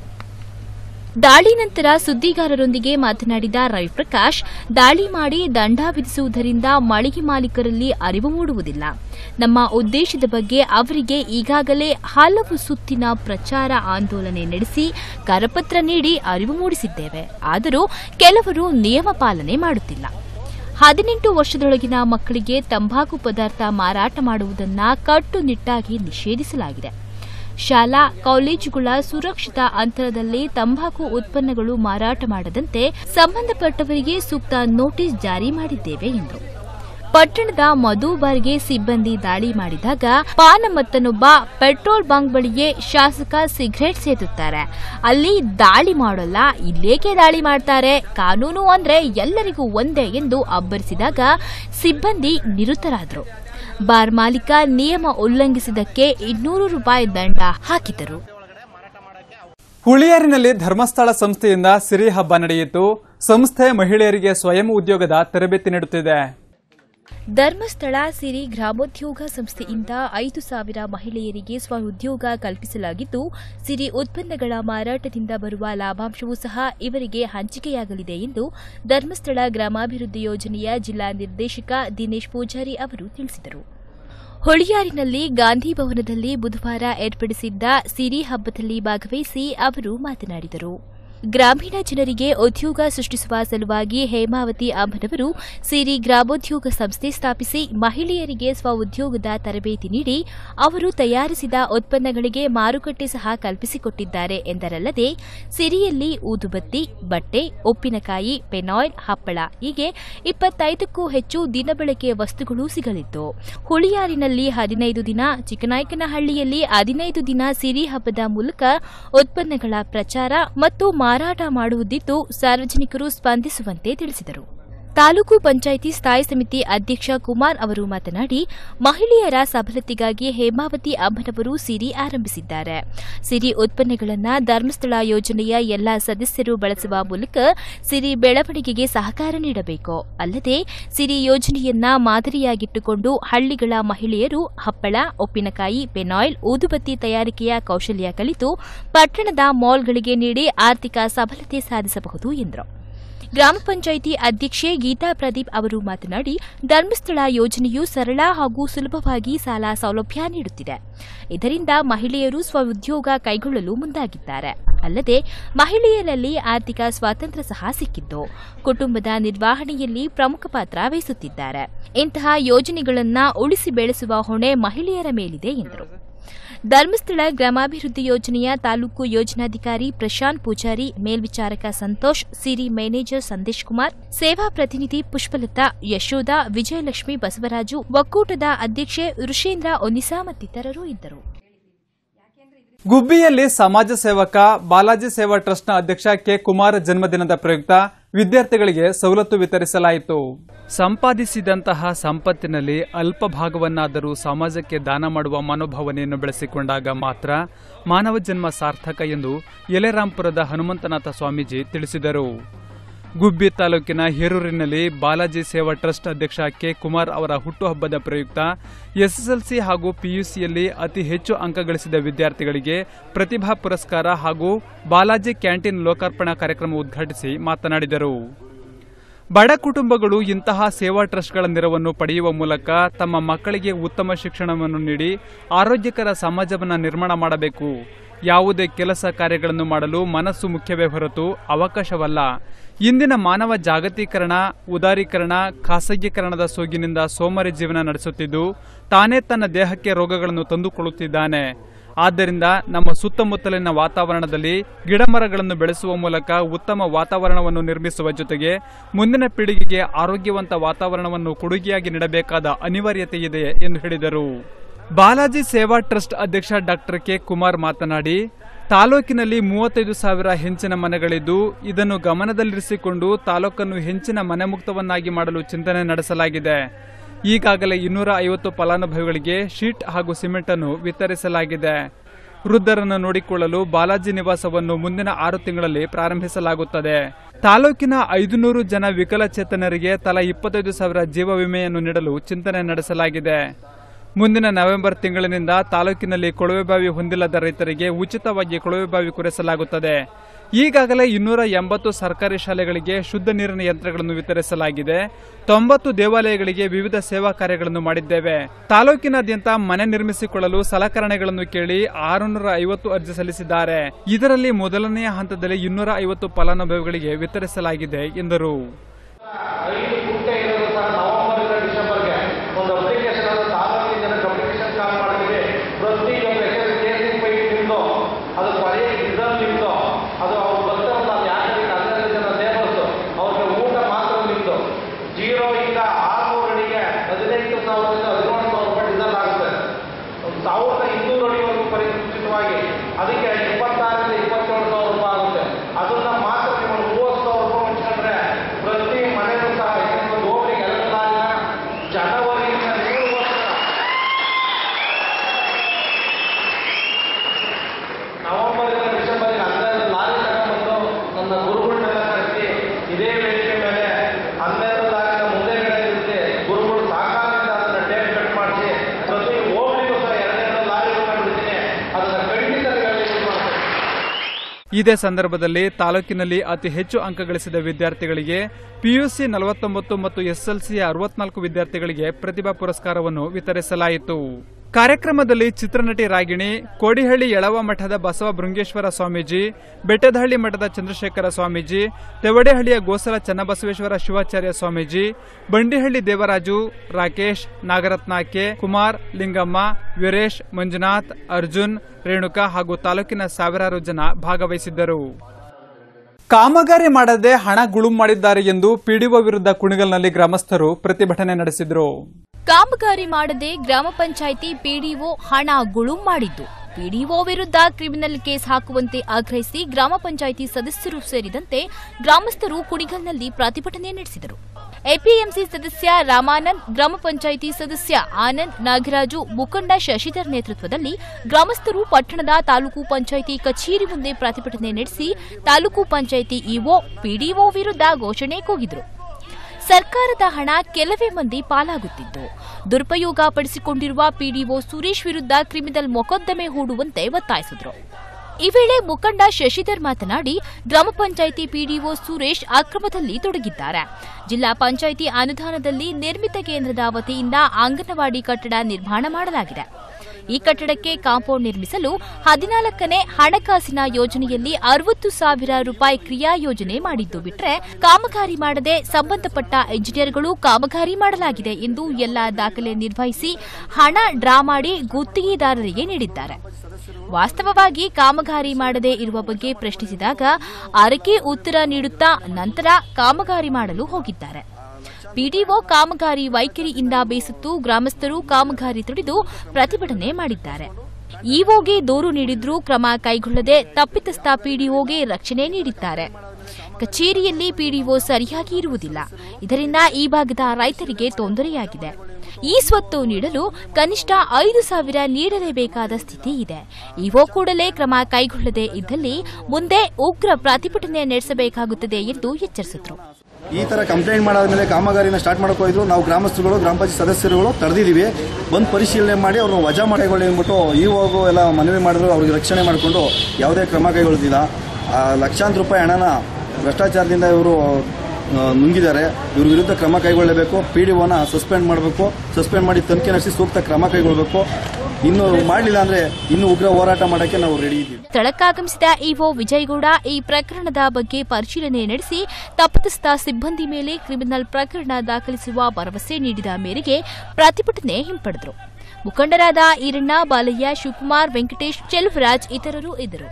ದಾಳಿ ನಂತರ ಸುದ್ದಿಗಾರರೊಂದಿಗೆ ಮಾತನಾಡಿದ ರವಿಪ್ರಕಾಶ್ ದಾಳಿ ಮಾಡಿ ದಂಡ ವಿಧಿಸುವುದರಿಂದ ಮಳಿಗೆ ಮಾಲೀಕರಲ್ಲಿ ಅರಿವು ಮೂಡುವುದಿಲ್ಲ ನಮ್ಮ ಉದ್ದೇಶದ ಬಗ್ಗೆ ಅವರಿಗೆ ಈಗಾಗಲೇ ಹಲವು ಸುತ್ತಿನ ಪ್ರಚಾರ ಆಂದೋಲನೆ ನಡೆಸಿ ಕರಪತ್ರ ನೀಡಿ ಅರಿವು ಮೂಡಿಸಿದ್ದೇವೆ ಆದರೂ ಕೆಲವರು ನಿಯಮ ಪಾಲನೆ ಮಾಡುತ್ತಿಲ್ಲ ಹದಿನೆಂಟು ವರ್ಷದೊಳಗಿನ ಮಕ್ಕಳಿಗೆ ತಂಬಾಕು ಪದಾರ್ಥ ಮಾರಾಟ ಮಾಡುವುದನ್ನ ಕಟ್ಟುನಿಟ್ಟಾಗಿ ನಿಷೇಧಿಸಲಾಗಿದೆ ಶಾಲಾ ಕಾಲೇಜುಗಳ ಸುರಕ್ಷಿತ ಅಂತರದಲ್ಲಿ ತಂಬಾಕು ಉತ್ಪನ್ನಗಳು ಮಾರಾಟ ಮಾಡದಂತೆ ಸಂಬಂಧಪಟ್ಟವರಿಗೆ ಸೂಕ್ತ ನೋಟಿಸ್ ಜಾರಿ ಮಾಡಿದ್ದೇವೆ ಎಂದರು ಪಟ್ಟಣದ ಮಧು ಬಾರ್ಗೆ ಸಿಬ್ಬಂದಿ ದಾಳಿ ಮಾಡಿದಾಗ ಪಾನಮತ್ತನೊಬ್ಬ ಪೆಟ್ರೋಲ್ ಬಂಕ್ ಬಳಿಯೇ ಶಾಸಕ ಸಿಗರೇಟ್ ಸೇದುತ್ತಾರೆ ಅಲ್ಲಿ ದಾಳಿ ಮಾಡೋಲ್ಲ ಇಲ್ಲೇಕೆ ದಾಳಿ ಮಾಡ್ತಾರೆ ಕಾನೂನು ಅಂದ್ರೆ ಎಲ್ಲರಿಗೂ ಒಂದೇ ಎಂದು ಅಬ್ಬರಿಸಿದಾಗ ಸಿಬ್ಬಂದಿ ನಿರುತರಾದರು ಬಾರ್ ಮಾಲೀಕ ನಿಯಮ ಉಲ್ಲಂಘಿಸಿದ್ದಕ್ಕೆ ಇನ್ನೂರು ರೂಪಾಯಿ ದಂಡ ಹಾಕಿದರು ಹುಳಿಯಾರಿನಲ್ಲಿ ಧರ್ಮಸ್ಥಳ ಸಂಸ್ಥೆಯಿಂದ ಸಿರಿ ಹಬ್ಬ ನಡೆಯಿತು ಸಂಸ್ಥೆ ಮಹಿಳೆಯರಿಗೆ ಸ್ವಯಂ ಉದ್ಯೋಗದ ತರಬೇತಿ ನೀಡುತ್ತಿದೆ ಧರ್ಮಸ್ಥಳ ಸಿರಿ ಗ್ರಾಮೋದ್ಯೋಗ ಸಂಸ್ಥೆಯಿಂದ ಐದು ಸಾವಿರ ಮಹಿಳೆಯರಿಗೆ ಸ್ವಉದ್ಯೋಗ ಕಲ್ಪಿಸಲಾಗಿದ್ದು ಸಿರಿ ಉತ್ಪನ್ನಗಳ ಮಾರಾಟದಿಂದ ಬರುವ ಲಾಭಾಂಶವೂ ಸಹ ಇವರಿಗೆ ಹಂಚಿಕೆಯಾಗಲಿದೆ ಎಂದು ಧರ್ಮಸ್ಥಳ ಗ್ರಾಮಾಭಿವೃದ್ಧಿ ಯೋಜನೆಯ ಜಿಲ್ಲಾ ನಿರ್ದೇಶಕ ದಿನೇಶ್ ಪೂಜಾರಿ ಅವರು ತಿಳಿಸಿದರು ಹೊಳಿಯಾರಿನಲ್ಲಿ ಗಾಂಧಿ ಭವನದಲ್ಲಿ ಬುಧವಾರ ಏರ್ಪಡಿಸಿದ್ದ ಸಿರಿ ಹಬ್ಬದಲ್ಲಿ ಭಾಗವಹಿಸಿ ಅವರು ಮಾತನಾಡಿದರು ಗ್ರಾಮೀಣ ಜನರಿಗೆ ಉದ್ಯೋಗ ಸೃಷ್ಟಿಸುವ ಸಲುವಾಗಿ ಹೇಮಾವತಿ ಅಮ್ಮನವರು ಸಿರಿ ಗ್ರಾಮೋದ್ಯೋಗ ಸಂಸ್ಥೆ ಸ್ಥಾಪಿಸಿ ಮಹಿಳೆಯರಿಗೆ ಸ್ವಉದ್ಯೋಗದ ತರಬೇತಿ ನೀಡಿ ಅವರು ತಯಾರಿಸಿದ ಉತ್ಪನ್ನಗಳಿಗೆ ಮಾರುಕಟ್ಟೆ ಸಹ ಕಲ್ಪಿಸಿಕೊಟ್ಟಿದ್ದಾರೆ ಎಂದರಲ್ಲದೆ ಸಿರಿಯಲ್ಲಿ ಊದುಬತ್ತಿ ಬಟ್ಟೆ ಉಪ್ಪಿನಕಾಯಿ ಪೆನಾಯ್ಲ್ ಹಪ್ಪಳ ಹೀಗೆ ಇಪ್ಪತ್ತೈದಕ್ಕೂ ಹೆಚ್ಚು ದಿನಬಳಕೆ ವಸ್ತುಗಳು ಸಿಗಲಿದ್ದು ಹುಳಿಯಾರಿನಲ್ಲಿ ಹದಿನೈದು ದಿನ ಚಿಕ್ಕನಾಯಕನಹಳ್ಳಿಯಲ್ಲಿ ಹದಿನೈದು ದಿನ ಸಿರಿ ಹಬ್ಬದ ಮೂಲಕ ಉತ್ಪನ್ನಗಳ ಪ್ರಚಾರ ಮತ್ತು ಮಾರಾಟ ಮಾಡುವುದಿದ್ದು ಸಾರ್ವಜನಿಕರು ಸ್ಪಂದಿಸುವಂತೆ ತಿಳಿಸಿದರು ತಾಲೂಕು ಪಂಚಾಯಿತಿ ಸ್ಥಾಯಿ ಸಮಿತಿ ಅಧ್ಯಕ್ಷ ಕುಮಾರ್ ಅವರು ಮಾತನಾಡಿ ಮಹಿಳೆಯರ ಸಬಲತೆಗಾಗಿ ಹೇಮಾವತಿ ಅಮ್ಮನವರು ಸಿರಿ ಆರಂಭಿಸಿದ್ದಾರೆ ಸಿರಿ ಉತ್ಪನ್ನಗಳನ್ನು ಧರ್ಮಸ್ಥಳ ಯೋಜನೆಯ ಎಲ್ಲಾ ಸದಸ್ಯರು ಬಳಸುವ ಮೂಲಕ ಸಿರಿ ಬೆಳವಣಿಗೆಗೆ ಸಹಕಾರ ನೀಡಬೇಕು ಅಲ್ಲದೆ ಸಿರಿ ಯೋಜನೆಯನ್ನ ಮಾದರಿಯಾಗಿಟ್ಟುಕೊಂಡು ಹಳ್ಳಿಗಳ ಮಹಿಳೆಯರು ಹಪ್ಪಳ ಉಪ್ಪಿನಕಾಯಿ ಪೆನಾಯ್ಲ್ ಊದುಬತ್ತಿ ತಯಾರಿಕೆಯ ಕೌಶಲ್ಯ ಕಲಿತು ಪಟ್ಟಣದ ಮಾಲ್ಗಳಿಗೆ ನೀಡಿ ಆರ್ಥಿಕ ಸಬಲತೆ ಸಾಧಿಸಬಹುದು ಎಂದರು ಗ್ರಾಮ ಪಂಚಾಯಿತಿ ಅಧ್ಯಕ್ಷೆ ಗೀತಾ ಪ್ರದೀಪ್ ಅವರು ಮಾತನಾಡಿ ಧರ್ಮಸ್ಥಳ ಯೋಜನೆಯು ಸರಳ ಹಾಗೂ ಸುಲಭವಾಗಿ ಸಾಲ ಸೌಲಭ್ಯ ನೀಡುತ್ತಿದೆ ಇದರಿಂದ ಮಹಿಳೆಯರು ಸ್ವಉದ್ಯೋಗ ಕೈಗೊಳ್ಳಲು ಮುಂದಾಗಿದ್ದಾರೆ ಅಲ್ಲದೆ ಮಹಿಳೆಯರಲ್ಲಿ ಆರ್ಥಿಕ ಸ್ವಾತಂತ್ರ್ಯ ಸಹ ಸಿಕ್ಕಿದ್ದು ಕುಟುಂಬದ ನಿರ್ವಹಣೆಯಲ್ಲಿ ಪ್ರಮುಖ ಪಾತ್ರ ವಹಿಸುತ್ತಿದ್ದಾರೆ ಇಂತಹ ಯೋಜನೆಗಳನ್ನು ಉಳಿಸಿ ಬೆಳೆಸುವ ಹೊಣೆ ಮಹಿಳೆಯರ ಮೇಲಿದೆ ಎಂದರು ಧರ್ಮಸ್ಥಳ ಗ್ರಾಮಾಭಿವೃದ್ಧಿ ಯೋಜನೆಯ ತಾಲೂಕು ಯೋಜನಾಧಿಕಾರಿ ಪ್ರಶಾಂತ್ ಪೂಜಾರಿ ಮೇಲ್ವಿಚಾರಕ ಸಂತೋಷ್ ಸಿರಿ ಮ್ಯಾನೇಜರ್ ಸಂದೇಶ್ ಕುಮಾರ್ ಸೇವಾ ಪ್ರತಿನಿಧಿ ಪುಷ್ಪಲತಾ ಯಶೋಧ ವಿಜಯಲಕ್ಷ್ಮಿ ಬಸವರಾಜು ಒಕ್ಕೂಟದ ಅಧ್ಯಕ್ಷೆ ಋಷೇಂದ್ರ ಒನಿಸಾ ಮತ್ತಿತರರು ಇದ್ದರು ಗುಬ್ಬಿಯಲ್ಲಿ ಸಮಾಜ ಸೇವಕ ಬಾಲಾಜಿ ಸೇವಾ ಟ್ರಸ್ಟ್ನ ಅಧ್ಯಕ್ಷ ಕೆ ಕುಮಾರ್ ಜನ್ಮದಿನದ ಪ್ರಯುಕ್ತ ವಿದ್ಯಾರ್ಥಿಗಳಿಗೆ ಸವಲತ್ತು ವಿತರಿಸಲಾಯಿತು ಸಂಪಾದಿಸಿದಂತಹ ಸಂಪತ್ತಿನಲ್ಲಿ ಅಲ್ಪ ಭಾಗವನ್ನಾದರೂ ಸಮಾಜಕ್ಕೆ ದಾನ ಮಾಡುವ ಮನೋಭಾವನೆಯನ್ನು ಬೆಳೆಸಿಕೊಂಡಾಗ ಮಾತ್ರ ಮಾನವ ಜನ್ಮ ಸಾರ್ಥಕ ಎಂದು ಯಲೆರಾಂಪುರದ ಹನುಮಂತನಾಥ ಸ್ವಾಮೀಜಿ ತಿಳಿಸಿದರು ಗುಬ್ಬಿ ತಾಲೂಕಿನ ಹೇರೂರಿನಲ್ಲಿ ಬಾಲಾಜಿ ಸೇವಾ ಟ್ರಸ್ಟ್ ಅಧ್ಯಕ್ಷ ಕೆ ಕುಮಾರ್ ಅವರ ಹುಟ್ಟುಹಬ್ಬದ ಪ್ರಯುಕ್ತ ಎಸ್ಎಸ್ಎಲ್ಸಿ ಹಾಗೂ ಪಿಯುಸಿಯಲ್ಲಿ ಅತಿ ಹೆಚ್ಚು ಅಂಕ ಗಳಿಸಿದ ವಿದ್ಯಾರ್ಥಿಗಳಿಗೆ ಪ್ರತಿಭಾ ಪುರಸ್ಕಾರ ಹಾಗೂ ಬಾಲಾಜಿ ಕ್ಯಾಂಟೀನ್ ಲೋಕಾರ್ಪಣಾ ಕಾರ್ಯಕ್ರಮ ಉದ್ಘಾಟಿಸಿ ಮಾತನಾಡಿದರು ಬಡ ಕುಟುಂಬಗಳು ಇಂತಹ ಸೇವಾ ಟ್ರಸ್ಟ್ಗಳ ನೆರವನ್ನು ಪಡೆಯುವ ಮೂಲಕ ತಮ್ಮ ಮಕ್ಕಳಿಗೆ ಉತ್ತಮ ಶಿಕ್ಷಣವನ್ನು ನೀಡಿ ಆರೋಗ್ಯಕರ ಸಮಾಜವನ್ನು ನಿರ್ಮಾಣ ಮಾಡಬೇಕು ಯಾವುದೇ ಕೆಲಸ ಕಾರ್ಯಗಳನ್ನು ಮಾಡಲು ಮನಸ್ಸು ಮುಖ್ಯವೇ ಹೊರತು ಅವಕಾಶವಲ್ಲ ಇಂದಿನ ಮಾನವ ಜಾಗತೀಕರಣ ಉದಾರೀಕರಣ ಖಾಸಗೀಕರಣದ ಸೋಗಿನಿಂದ ಸೋಮಾರಿ ಜೀವನ ನಡೆಸುತ್ತಿದ್ದು ತಾನೇ ತನ್ನ ದೇಹಕ್ಕೆ ರೋಗಗಳನ್ನು ತಂದುಕೊಳ್ಳುತ್ತಿದ್ದಾನೆ ಆದ್ದರಿಂದ ನಮ್ಮ ಸುತ್ತಮುತ್ತಲಿನ ವಾತಾವರಣದಲ್ಲಿ ಗಿಡಮರಗಳನ್ನು ಬೆಳೆಸುವ ಮೂಲಕ ಉತ್ತಮ ವಾತಾವರಣವನ್ನು ನಿರ್ಮಿಸುವ ಜೊತೆಗೆ ಮುಂದಿನ ಪೀಳಿಗೆಗೆ ಆರೋಗ್ಯವಂತ ವಾತಾವರಣವನ್ನು ಕೊಡುಗೆಯಾಗಿ ನೀಡಬೇಕಾದ ಅನಿವಾರ್ಯತೆ ಇದೆ ಎಂದು ಹೇಳಿದರು ಬಾಲಾಜಿ ಸೇವಾ ಟ್ರಸ್ಟ್ ಅಧ್ಯಕ್ಷ ಡಾಕ್ಟರ್ ಕೆ ಕುಮಾರ್ ಮಾತನಾಡಿ ತಾಲೂಕಿನಲ್ಲಿ ಮೂವತ್ತೈದು ಸಾವಿರ ಹೆಂಚಿನ ಮನೆಗಳಿದ್ದು ಇದನ್ನು ಗಮನದಲ್ಲಿರಿಸಿಕೊಂಡು ತಾಲೂಕನ್ನು ಹೆಂಚಿನ ಮನೆ ಮುಕ್ತವನ್ನಾಗಿ ಮಾಡಲು ಚಿಂತನೆ ನಡೆಸಲಾಗಿದೆ ಈಗಾಗಲೇ ಇನ್ನೂರ ಐವತ್ತು ಫಲಾನುಭವಿಗಳಿಗೆ ಶೀಟ್ ಹಾಗೂ ಸಿಮೆಂಟ್ ಅನ್ನು ವಿತರಿಸಲಾಗಿದೆ ವೃದ್ಧರನ್ನು ನೋಡಿಕೊಳ್ಳಲು ಬಾಲಾಜಿ ನಿವಾಸವನ್ನು ಮುಂದಿನ ಆರು ತಿಂಗಳಲ್ಲಿ ಪ್ರಾರಂಭಿಸಲಾಗುತ್ತದೆ ತಾಲೂಕಿನ ಐದುನೂರು ಜನ ವಿಕಲಚೇತನರಿಗೆ ತಲಾ ಇಪ್ಪತ್ತೈದು ಸಾವಿರ ಜೀವ ವಿಮೆಯನ್ನು ನೀಡಲು ಚಿಂತನೆ ನಡೆಸಲಾಗಿದೆ ಮುಂದಿನ ನವೆಂಬರ್ ತಿಂಗಳಿನಿಂದ ತಾಲೂಕಿನಲ್ಲಿ ಕೊಳವೆಬಾವಿ ಹೊಂದಿಲ್ಲದ ರೈತರಿಗೆ ಉಚಿತವಾಗಿ ಕೊಳವೆಬಾವಿ ಕೊರೆಸಲಾಗುತ್ತದೆ ಈಗಾಗಲೇ ಇನ್ನೂರ ಎಂಬತ್ತು ಸರ್ಕಾರಿ ಶಾಲೆಗಳಿಗೆ ಶುದ್ಧ ನೀರಿನ ಯಂತ್ರಗಳನ್ನು ವಿತರಿಸಲಾಗಿದೆ ತೊಂಬತ್ತು ದೇವಾಲಯಗಳಿಗೆ ವಿವಿಧ ಸೇವಾ ಕಾರ್ಯಗಳನ್ನು ಮಾಡಿದ್ದೇವೆ ತಾಲೂಕಿನಾದ್ಯಂತ ಮನೆ ನಿರ್ಮಿಸಿಕೊಳ್ಳಲು ಸಲಕರಣೆಗಳನ್ನು ಕೇಳಿ ಆರುನೂರ ಐವತ್ತು ಅರ್ಜಿ ಸಲ್ಲಿಸಿದ್ದಾರೆ ಇದರಲ್ಲಿ ಮೊದಲನೆಯ ಹಂತದಲ್ಲಿ ಇನ್ನೂರ ಐವತ್ತು ಫಲಾನುಭವಿಗಳಿಗೆ ವಿತರಿಸಲಾಗಿದೆ ಎಂದರು ಐದು ಗುಂಟೆ ಇರೋದು ಸಹ ನವೆಂಬರಿಂದ ಡಿಸೆಂಬರ್ಗೆ ಒಂದು ಅಪ್ಲಿಕೇಶನ್ ಅನ್ನು ತಾಲೂಕಿನ ಜನಕ್ಕೆ ಅಪ್ಲಿಕೇಶನ್ ಕಾಲ್ ಮಾಡಿದ್ವಿ ಪ್ರತಿಯೊಂದು ಹೆಸರು ಕೇಸಿಂಗ್ ಪೈಪ್ ನಿಮ್ದು ಅದು ಕೊನೆಯ ರಿಸಲ್ಟ್ ನಿಮ್ದು ಅದು ಅವ್ರು ಬರ್ತಾರಲ್ಲ ಅದು ಯಾಕೆ ಹನ್ನೆರಡು ಜನ ಲೇಬರ್ಸ್ ಅವ್ರಿಗೆ ಊಟ ಮಾತ್ರ ನಿಮ್ದು ಜೀರೋ ಇಂದ ಆರ್ನೂರು ಅಡಿಗೆ ಹದಿನೆಂಟು ಸಾವಿರದಿಂದ ಹದಿನೇಳು ಸಾವಿರ ರೂಪಾಯಿ ರಿಸಲ್ಟ್ ಆಗುತ್ತೆ ಒಂದು ಸಾವಿರದ ಇನ್ನೂರು ಅಡಿವರೆಗೂ ಪರಿಚಿತವಾಗಿ ಅದಕ್ಕೆ ಇಪ್ಪತ್ತಾರರಿಂದ ಇಪ್ಪತ್ತೇಳು ಸಾವಿರ ರೂಪಾಯಿ ಆಗುತ್ತೆ ಅದನ್ನ ಮಾತ್ರ ನೀವು ಮೂವತ್ತು ಸಾವಿರ ರೂಪಾಯಿ ಹಂಚ್ಕೊಂಡ್ರೆ ಪ್ರತಿ ಮನೆಗೂ ಸಹ ಇನ್ನೊಂದು ಹೋಗ್ಲಿಕ್ಕೆ ಎಲ್ಲ ಜನವರಿಯಿಂದ ಮೂರು ವರ್ಷ ನವೆಂಬರಿಂದ ಡಿಸೆಂಬರ್ಗೆ ಹನ್ನೆರಡು ಲಾರಿ ತಗೊಂಡ್ಬಂದು ನನ್ನ ಗುರುಗಳನ್ನೆಲ್ಲ ಕರೆಸಿ ಇದೇ ವೇದಿಕೆ ಮೇಲೆ ಹನ್ನೆರಡು ಲಾರಿನ ಮುಂದೆಗಡೆ ಇರುತ್ತೆ ಗುರುಗಳು ಸಾಕಾಗಿಲ್ಲ ಅದನ್ನ ಟೇಪ್ ಕಟ್ ಮಾಡಿಸಿ ಪ್ರತಿ ಹೋಗ್ಲಿಕ್ಕೂ ಸಹ ಎರಡೆರಡು ಲಾರಿಗಳನ್ನ ಬಿಡ್ತೀನಿ ಅದನ್ನ ಖಂಡಿತ ಯೂಸ್ ಮಾಡ್ತೀನಿ ಇದೇ ಸಂದರ್ಭದಲ್ಲಿ ತಾಲೂಕಿನಲ್ಲಿ ಅತಿ ಹೆಚ್ಚು ಅಂಕ ಗಳಿಸಿದ ವಿದ್ಯಾರ್ಥಿಗಳಿಗೆ ಪಿಯುಸಿ ನಲವತ್ತೊಂಬತ್ತು ಮತ್ತು ಎಸ್ಎಲ್ಸಿ ಅರವತ್ನಾಲ್ಕು ವಿದ್ಯಾರ್ಥಿಗಳಿಗೆ ಪ್ರತಿಭಾ ಪುರಸ್ಕಾರವನ್ನು ವಿತರಿಸಲಾಯಿತು ಕಾರ್ಯಕ್ರಮದಲ್ಲಿ ಚಿತ್ರನಟಿ ರಾಗಿಣಿ ಕೋಡಿಹಳ್ಳಿ ಯಳವ ಮಠದ ಬಸವ ಭೃಂಗೇಶ್ವರ ಸ್ವಾಮೀಜಿ ಬೆಟ್ಟದಹಳ್ಳಿ ಮಠದ ಚಂದ್ರಶೇಖರ ಸ್ವಾಮೀಜಿ ತೆವಡೆಹಳ್ಳಿಯ ಗೋಸಲ ಚನ್ನಬಸವೇಶ್ವರ ಶಿವಾಚಾರ್ಯ ಸ್ವಾಮೀಜಿ ಬಂಡಿಹಳ್ಳಿ ದೇವರಾಜು ರಾಕೇಶ್ ನಾಗರತ್ನ ಕೆ ಕುಮಾರ್ ಲಿಂಗಮ್ಮ ವೀರೇಶ್ ಮಂಜುನಾಥ್ ಅರ್ಜುನ್ ರೇಣುಕಾ ಹಾಗೂ ತಾಲೂಕಿನ ಸಾವಿರಾರು ಜನ ಭಾಗವಹಿಸಿದ್ದರು ಕಾಮಗಾರಿ ಮಾಡದೆ ಹಣ ಗುಳುಂ ಮಾಡಿದ್ದಾರೆ ಎಂದು ಪಿಡಿಒ ವಿರುದ್ಧ ಕುಣಿಗಲ್ನಲ್ಲಿ ಗ್ರಾಮಸ್ಥರು ಪ್ರತಿಭಟನೆ ನಡೆಸಿದರು ಕಾಮಗಾರಿ ಮಾಡದೆ ಗ್ರಾಮ ಪಂಚಾಯಿತಿ ಪಿಡಿಒ ಹಣ ಗುಳುಂ ಮಾಡಿದ್ದು ಪಿಡಿಒ ವಿರುದ್ಧ ಕ್ರಿಮಿನಲ್ ಕೇಸ್ ಹಾಕುವಂತೆ ಆಗ್ರಹಿಸಿ ಗ್ರಾಮ ಪಂಚಾಯಿತಿ ಸದಸ್ಯರು ಸೇರಿದಂತೆ ಗ್ರಾಮಸ್ಥರು ಕುಣಿಗಲ್ನಲ್ಲಿ ಪ್ರತಿಭಟನೆ ನಡೆಸಿದರು ಎಪಿಎಂಸಿ ಸದಸ್ಯ ರಾಮಾನಂದ್ ಗ್ರಾಮ ಪಂಚಾಯಿತಿ ಸದಸ್ಯ ಆನಂದ್ ನಾಗರಾಜು ಮುಖಂಡ ಶಶಿಧರ್ ನೇತೃತ್ವದಲ್ಲಿ ಗ್ರಾಮಸ್ಥರು ಪಟ್ಟಣದ ತಾಲೂಕು ಪಂಚಾಯಿತಿ ಕಚೇರಿ ಮುಂದೆ ಪ್ರತಿಭಟನೆ ನಡೆಸಿ ತಾಲೂಕು ಪಂಚಾಯಿತಿ ಇಒ ಪಿಡಿಒ ವಿರುದ್ಧ ಘೋಷಣೆ ಕೂಗಿದರು ಸರ್ಕಾರದ ಹಣ ಕೆಲವೇ ಮಂದಿ ಪಾಲಾಗುತ್ತಿದ್ದು ದುರುಪಯೋಗ ಪಡಿಸಿಕೊಂಡಿರುವ ಪಿಡಿಒ ಸುರೇಶ್ ವಿರುದ್ಧ ಕ್ರಿಮಿನಲ್ ಮೊಕದ್ದಮೆ ಹೂಡುವಂತೆ ಒತ್ತಾಯಿಸಿದರು ಈ ವೇಳೆ ಮುಖಂಡ ಶಶಿಧರ್ ಮಾತನಾಡಿ ಗ್ರಾಮ ಪಂಚಾಯಿತಿ ಪಿಡಿಒ ಸುರೇಶ್ ಅಕ್ರಮದಲ್ಲಿ ತೊಡಗಿದ್ದಾರೆ ಜಿಲ್ಲಾ ಪಂಚಾಯಿತಿ ಅನುದಾನದಲ್ಲಿ ನಿರ್ಮಿತ ಕೇಂದ್ರದ ವತಿಯಿಂದ ಅಂಗನವಾಡಿ ಕಟ್ಟಡ ನಿರ್ಮಾಣ ಮಾಡಲಾಗಿದೆ ಈ ಕಟ್ಟಡಕ್ಕೆ ಕಾಂಪೌಂಡ್ ನಿರ್ಮಿಸಲು ಹದಿನಾಲ್ಕನೇ ಹಣಕಾಸಿನ ಯೋಜನೆಯಲ್ಲಿ ಅರವತ್ತು ಸಾವಿರ ರೂಪಾಯಿ ಕ್ರಿಯಾ ಯೋಜನೆ ಮಾಡಿದ್ದು ಬಿಟ್ರೆ ಕಾಮಗಾರಿ ಮಾಡದೆ ಸಂಬಂಧಪಟ್ಟ ಇಂಜಿನಿಯರ್ಗಳು ಕಾಮಗಾರಿ ಮಾಡಲಾಗಿದೆ ಎಂದು ಎಲ್ಲಾ ದಾಖಲೆ ನಿರ್ವಹಿಸಿ ಹಣ ಡ್ರಾ ಮಾಡಿ ಗುತ್ತಿಗೆದಾರರಿಗೆ ನೀಡಿದ್ದಾರೆ ವಾಸ್ತವವಾಗಿ ಕಾಮಗಾರಿ ಮಾಡದೇ ಇರುವ ಬಗ್ಗೆ ಪ್ರಶ್ನಿಸಿದಾಗ ಅರಕೆ ಉತ್ತರ ನೀಡುತ್ತಾ ನಂತರ ಕಾಮಗಾರಿ ಮಾಡಲು ಹೋಗಿದ್ದಾರೆ ಪಿಡಿಒ ಕಾಮಗಾರಿ ವೈಖರಿಯಿಂದ ಬೇಸತ್ತು ಗ್ರಾಮಸ್ಥರು ಕಾಮಗಾರಿ ತಡೆದು ಪ್ರತಿಭಟನೆ ಮಾಡಿದ್ದಾರೆ ಇಒಗೆ ದೂರು ನೀಡಿದ್ರೂ ಕ್ರಮ ಕೈಗೊಳ್ಳದೆ ತಪ್ಪಿತಸ್ಥ ಪಿಡಿಒಗೆ ರಕ್ಷಣೆ ನೀಡಿದ್ದಾರೆ ಕಚೇರಿಯಲ್ಲಿ ಪಿಡಿಒ ಸರಿಯಾಗಿ ಇರುವುದಿಲ್ಲ ಇದರಿಂದ ಈ ಭಾಗದ ರೈತರಿಗೆ ತೊಂದರೆಯಾಗಿದೆ ಈ ಸ್ವತ್ತು ನೀಡಲು ಕನಿಷ್ಠ ಐದು ಸಾವಿರ ನೀಡಲೇಬೇಕಾದ ಸ್ಥಿತಿ ಇದೆ ಇವು ಕೂಡಲೇ ಕ್ರಮ ಕೈಗೊಳ್ಳದೇ ಇದ್ದಲ್ಲಿ ಮುಂದೆ ಉಗ್ರ ಪ್ರತಿಭಟನೆ ನಡೆಸಬೇಕಾಗುತ್ತದೆ ಎಂದು ಎಚ್ಚರಿಸಿದರು ಈ ತರ ಕಂಪ್ಲೇಂಟ್ ಮಾಡಾದ್ಮೇಲೆ ಕಾಮಗಾರಿನ ಸ್ಟಾರ್ಟ್ ಮಾಡಕ್ ಹೋಯ್ರು ನಾವು ಗ್ರಾಮಸ್ಥರುಗಳು ಗ್ರಾಮ ಪಂಚಾಯತ್ ಸದಸ್ಯರುಗಳು ತಡೆದಿದ್ದೀವಿ ಬಂದು ಪರಿಶೀಲನೆ ಮಾಡಿ ಅವ್ರನ್ನ ವಜಾ ಮಾಡಿಕೊಳ್ಳಿ ಅಂದ್ಬಿಟ್ಟು ಇವಾಗ ಎಲ್ಲ ಮನವಿ ಮಾಡಿದ್ರು ಅವ್ರಿಗೆ ರಕ್ಷಣೆ ಮಾಡಿಕೊಂಡು ಯಾವುದೇ ಕ್ರಮ ಕೈಗೊಳ್ಳುತ್ತಿಲ್ಲ ಆ, ಲಕ್ಷಾಂತರ ರೂಪಾಯಿ ಹಣನ ಭ್ರಷ್ಟಾಚಾರದಿಂದ ಇವರು ನುಂಗಿದ್ದಾರೆ ಇವ್ರ ವಿರುದ್ಧ ಕ್ರಮ ಕೈಗೊಳ್ಳಬೇಕು ಪಿ ಡಿ ಒನ ಸಸ್ಪೆಂಡ್ ಮಾಡಬೇಕು ಸಸ್ಪೆಂಡ್ ಮಾಡಿ ತನಿಖೆ ನಡೆಸಿ ಸೂಕ್ತ ಕ್ರಮ ಕೈಗೊಳ್ಳಬೇಕು ಇನ್ನು ಮಾಡಲಿಲ್ಲ ಅಂದ್ರೆ ಇನ್ನು ಉಗ್ರ ಹೋರಾಟ ಮಾಡೋಕ್ಕೆ ನಾವು ರೆಡಿ ಇದ್ದೀವಿ ಸ್ಥಳಕ್ಕಾಗಮಿಸಿದ ಇಒ ವಿಜಯಗೌಡ ಈ ಪ್ರಕರಣದ ಬಗ್ಗೆ ಪರಿಶೀಲನೆ ನಡೆಸಿ ತಪ್ಪಿತಸ್ಥ ಸಿಬ್ಬಂದಿ ಮೇಲೆ ಕ್ರಿಮಿನಲ್ ಪ್ರಕರಣ ದಾಖಲಿಸುವ ಭರವಸೆ ನೀಡಿದ ಮೇರೆಗೆ ಪ್ರತಿಭಟನೆ ಹಿಂಪಡೆದರು ಮುಖಂಡರಾದ ಈರಣ್ಣ ಬಾಲಯ್ಯ ಶಿವಕುಮಾರ್ ವೆಂಕಟೇಶ್ ಚೆಲುವರಾಜ್ ಇತರರು ಇದ್ದರು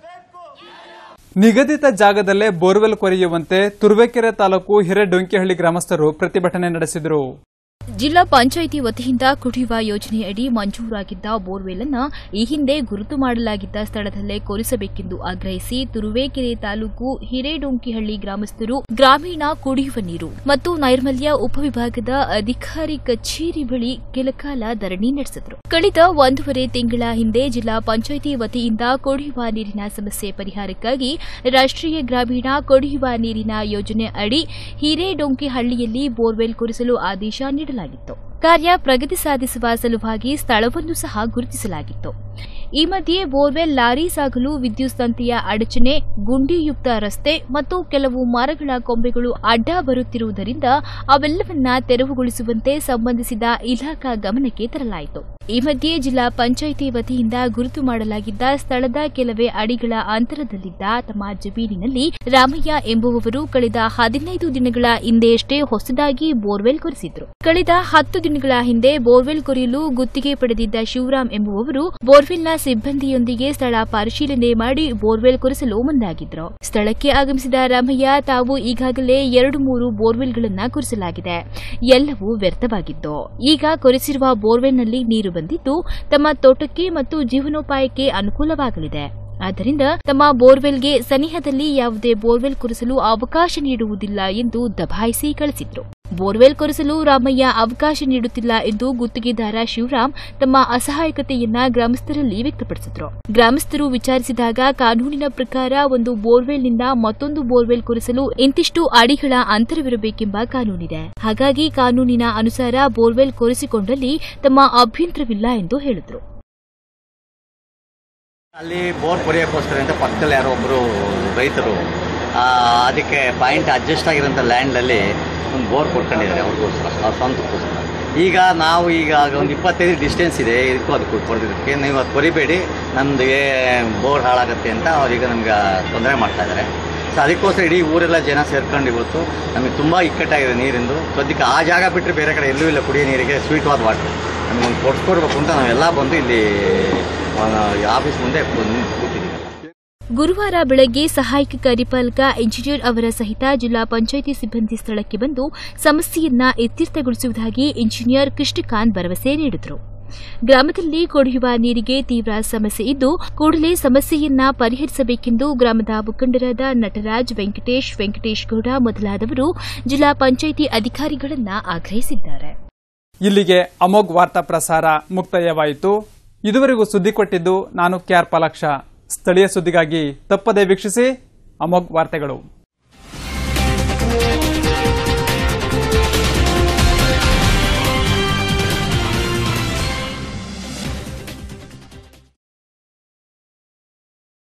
ನಿಗದಿತ ಜಾಗದಲ್ಲೇ ಬೋರ್ವೆಲ್ ಕೊರೆಯುವಂತೆ ತುರುವೇಕೆರೆ ತಾಲೂಕು ಹಿರೇಡೊಂಕಿಹಳ್ಳಿ ಗ್ರಾಮಸ್ಥರು ಪ್ರತಿಭಟನೆ ನಡೆಸಿದರು ಜಿಲ್ಲಾ ಪಂಚಾಯಿತಿ ವತಿಯಿಂದ ಕುಡಿಯುವ ಯೋಜನೆಯಡಿ ಮಂಜೂರಾಗಿದ್ದ ಬೋರ್ವೆಲ್ ಅನ್ನು ಈ ಹಿಂದೆ ಗುರುತು ಮಾಡಲಾಗಿದ್ದ ಸ್ಥಳದಲ್ಲೇ ಕೊರಿಸಬೇಕೆಂದು ಆಗ್ರಹಿಸಿ ತುರುವೇಕೆರೆ ತಾಲೂಕು ಹಿರೇಡೊಂಕಿಹಳ್ಳಿ ಗ್ರಾಮಸ್ಥರು ಗ್ರಾಮೀಣ ಕುಡಿಯುವ ನೀರು ಮತ್ತು ನೈರ್ಮಲ್ಯ ಉಪವಿಭಾಗದ ಅಧಿಕಾರಿ ಕಚೇರಿ ಬಳಿ ಕೆಲಕಾಲ ಧರಣಿ ನಡೆಸಿದರು ಕಳೆದ ಒಂದೂವರೆ ತಿಂಗಳ ಹಿಂದೆ ಜಿಲ್ಲಾ ಪಂಚಾಯಿತಿ ವತಿಯಿಂದ ಕುಡಿಯುವ ನೀರಿನ ಸಮಸ್ಯೆ ಪರಿಹಾರಕ್ಕಾಗಿ ರಾಷ್ಟ್ರೀಯ ಗ್ರಾಮೀಣ ಕುಡಿಯುವ ನೀರಿನ ಯೋಜನೆ ಅಡಿ ಹಿರೇಡೊಂಕಿಹಳ್ಳಿಯಲ್ಲಿ ಬೋರ್ವೆಲ್ ಕೊರಿಸಲು ಆದೇಶ ನೀಡಲಾಗಿತ್ತು ಕಾರ್ಯ ಪ್ರಗತಿ ಸಾಧಿಸುವ ಸಲುವಾಗಿ ಸ್ಥಳವನ್ನು ಸಹ ಗುರುತಿಸಲಾಗಿತ್ತು ಈ ಮಧ್ಯೆ ಬೋರ್ವೆಲ್ ಲಾರಿ ಸಾಗಲು ವಿದ್ಯುತ್ ತಂತಿಯ ಅಡಚಣೆ ಗುಂಡಿಯುಕ್ತ ರಸ್ತೆ ಮತ್ತು ಕೆಲವು ಮರಗಳ ಕೊಂಬೆಗಳು ಅಡ್ಡ ಬರುತ್ತಿರುವುದರಿಂದ ಅವೆಲ್ಲವನ್ನ ತೆರವುಗೊಳಿಸುವಂತೆ ಸಂಬಂಧಿಸಿದ ಇಲಾಖಾ ಗಮನಕ್ಕೆ ತರಲಾಯಿತು ಈ ಮಧ್ಯೆ ಜಿಲ್ಲಾ ಪಂಚಾಯಿತಿ ವತಿಯಿಂದ ಗುರುತು ಮಾಡಲಾಗಿದ್ದ ಸ್ಥಳದ ಕೆಲವೇ ಅಡಿಗಳ ಅಂತರದಲ್ಲಿದ್ದ ತಮ್ಮ ಜಮೀನಿನಲ್ಲಿ ರಾಮಯ್ಯ ಎಂಬುವವರು ಕಳೆದ ಹದಿನೈದು ದಿನಗಳ ಹಿಂದೆಯಷ್ಟೇ ಹೊಸದಾಗಿ ಬೋರ್ವೆಲ್ ಕೊರೆಸಿದ್ರು ಕಳೆದ ಹತ್ತು ದಿನಗಳ ಹಿಂದೆ ಬೋರ್ವೆಲ್ ಕೊರೆಯಲು ಗುತ್ತಿಗೆ ಪಡೆದಿದ್ದ ಶಿವರಾಮ್ ಎಂಬುವವರು ಬೋರ್ವೆಲ್ನ ಸಿಬ್ಬಂದಿಯೊಂದಿಗೆ ಸ್ಥಳ ಪರಿಶೀಲನೆ ಮಾಡಿ ಬೋರ್ವೆಲ್ ಕೊರೆಸಲು ಮುಂದಾಗಿದ್ರು ಸ್ಥಳಕ್ಕೆ ಆಗಮಿಸಿದ ರಾಮಯ್ಯ ತಾವು ಈಗಾಗಲೇ ಎರಡು ಮೂರು ಬೋರ್ವೆಲ್ಗಳನ್ನ ಕೊರೆಸಲಾಗಿದೆ ಎಲ್ಲವೂ ವ್ಯರ್ಥವಾಗಿದ್ದು ಈಗ ಕೊರೆಸಿರುವ ಬೋರ್ವೆಲ್ನಲ್ಲಿ ನೀರು ಬಂದಿದ್ದು ತಮ್ಮ ತೋಟಕ್ಕೆ ಮತ್ತು ಜೀವನೋಪಾಯಕ್ಕೆ ಅನುಕೂಲವಾಗಲಿದೆ ಆದ್ದರಿಂದ ತಮ್ಮ ಬೋರ್ವೆಲ್ಗೆ ಸನಿಹದಲ್ಲಿ ಯಾವುದೇ ಬೋರ್ವೆಲ್ ಕೊರೆಸಲು ಅವಕಾಶ ನೀಡುವುದಿಲ್ಲ ಎಂದು ದಬಾಯಿಸಿ ಕಳಿಸಿದ್ರು ಬೋರ್ವೆಲ್ ಕೊರೆಸಲು ರಾಮಯ್ಯ ಅವಕಾಶ ನೀಡುತ್ತಿಲ್ಲ ಎಂದು ಗುತ್ತಿಗೆದಾರ ಶಿವರಾಮ್ ತಮ್ಮ ಅಸಹಾಯಕತೆಯನ್ನ ಗ್ರಾಮಸ್ಥರಲ್ಲಿ ವ್ಯಕ್ತಪಡಿಸಿದ್ರು ಗ್ರಾಮಸ್ಥರು ವಿಚಾರಿಸಿದಾಗ ಕಾನೂನಿನ ಪ್ರಕಾರ ಒಂದು ಬೋರ್ವೆಲ್ನಿಂದ ಮತ್ತೊಂದು ಬೋರ್ವೆಲ್ ಕೊರೆಸಲು ಇಂತಿಷ್ಟು ಅಡಿಗಳ ಅಂತರವಿರಬೇಕೆಂಬ ಕಾನೂನಿದೆ ಹಾಗಾಗಿ ಕಾನೂನಿನ ಅನುಸಾರ ಬೋರ್ವೆಲ್ ಕೊರೆಸಿಕೊಂಡಲ್ಲಿ ತಮ್ಮ ಅಭ್ಯಂತರವಿಲ್ಲ ಎಂದು ಹೇಳಿದ್ರು ಅಲ್ಲಿ ಬೋರ್ ಕೊರೆಯೋಕ್ಕೋಸ್ಕರ ಅಂತ ಪಕ್ಕದಲ್ಲಿ ಯಾರೋ ಒಬ್ಬರು ರೈತರು ಆ, ಅದಕ್ಕೆ ಪಾಯಿಂಟ್ ಅಡ್ಜಸ್ಟ್ ಆಗಿರೋಂಥ ಲ್ಯಾಂಡಲ್ಲಿ ಒಂದು ಬೋರ್ ಕೊಡ್ಕೊಂಡಿದ್ದಾರೆ ಅವ್ರಿಗೋಸ್ಕರ ಅವ್ರ ಸ್ವಂತಕ್ಕೋಸ್ಕರ ಈಗ ನಾವು ಈಗ ಒಂದು ಇಪ್ಪತ್ತೈದು ಡಿಸ್ಟೆನ್ಸ್ ಇದೆ ಇದಕ್ಕೂ ಅದಕ್ಕೂ ಕೊಡೋದಕ್ಕೆ ನೀವು ಅದು ಕೊರಿಬೇಡಿ ನಮ್ಮದಿಗೆ ಬೋರ್ ಹಾಳಾಗುತ್ತೆ ಅಂತ ಅವ್ರೀಗ ನಮ್ಗೆ ತೊಂದರೆ ಮಾಡ್ತಾ ಇದ್ದಾರೆ ಸೊ ಅದಕ್ಕೋಸ್ಕರ ಇಡೀ ಊರೆಲ್ಲ ಜನ ಸೇರ್ಕೊಂಡು ಇವತ್ತು ನಮಗೆ ತುಂಬ ಇಕ್ಕಟ್ಟಾಗಿದೆ ನೀರಿಂದು ಸದ್ಯಕ್ಕೆ ಆ ಜಾಗ ಬಿಟ್ಟರೆ ಬೇರೆ ಕಡೆ ಎಲ್ಲೂ ಇಲ್ಲ ಕುಡಿಯೋ ನೀರಿಗೆ ಸ್ವೀಟ್ವಾದ ವಾಟರ್ ನಮಗೊಂದು ಕೊಡ್ಸ್ಕೊಡ್ಬೇಕು ಅಂತ ನಾವೆಲ್ಲ ಬಂದು ಇಲ್ಲಿ ಆ, ಆಫೀಸ್ ಮುಂದೆ ಬಂದು ಕೂತಿದ್ದೀವಿ ಗುರುವಾರ ಬೆಳಗ್ಗೆ ಸಹಾಯಕ ಕಾರ್ಯಪಾಲಕ ಇಂಜಿನಿಯರ್ ಅವರ ಸಹಿತ ಜಿಲ್ಲಾ ಪಂಚಾಯಿತಿ ಸಿಬ್ಬಂದಿ ಸ್ಥಳಕ್ಕೆ ಬಂದು ಸಮಸ್ಯೆಯನ್ನ ಇತ್ಯರ್ಥಗೊಳಿಸುವುದಾಗಿ ಇಂಜಿನಿಯರ್ ಕೃಷ್ಣಕಾಂತ್ ಭರವಸೆ ನೀಡಿದರು ಗ್ರಾಮದಲ್ಲಿ ಕುಡಿಯುವ ನೀರಿಗೆ ತೀವ್ರ ಸಮಸ್ಯೆ ಇದ್ದು ಕೂಡಲೇ ಸಮಸ್ಯೆಯನ್ನ ಪರಿಹರಿಸಬೇಕೆಂದು ಗ್ರಾಮದ ಮುಖಂಡರಾದ ನಟರಾಜ್ ವೆಂಕಟೇಶ್ ವೆಂಕಟೇಶ್ ಗೌಡ ಮೊದಲಾದವರು ಜಿಲ್ಲಾ ಪಂಚಾಯಿತಿ ಅಧಿಕಾರಿಗಳನ್ನ ಆಗ್ರಹಿಸಿದ್ದಾರೆ ಇಲ್ಲಿಗೆ ಅಮೋಘ್ ವಾರ್ತಾ ಪ್ರಸಾರ ಮುಕ್ತಾಯವಾಯಿತು ಇದುವರೆಗೂ ಸುದ್ದಿ ಕೊಟ್ಟಿದ್ದು ನಾನು ಕೆಆರ್ ಪಾಲಾಕ್ಷ ಸ್ಥಳೀಯ ಸುದ್ದಿಗಾಗಿ ತಪ್ಪದೇ ವೀಕ್ಷಿಸಿ ಅಮೋಘ್ ವಾರ್ತೆಗಳು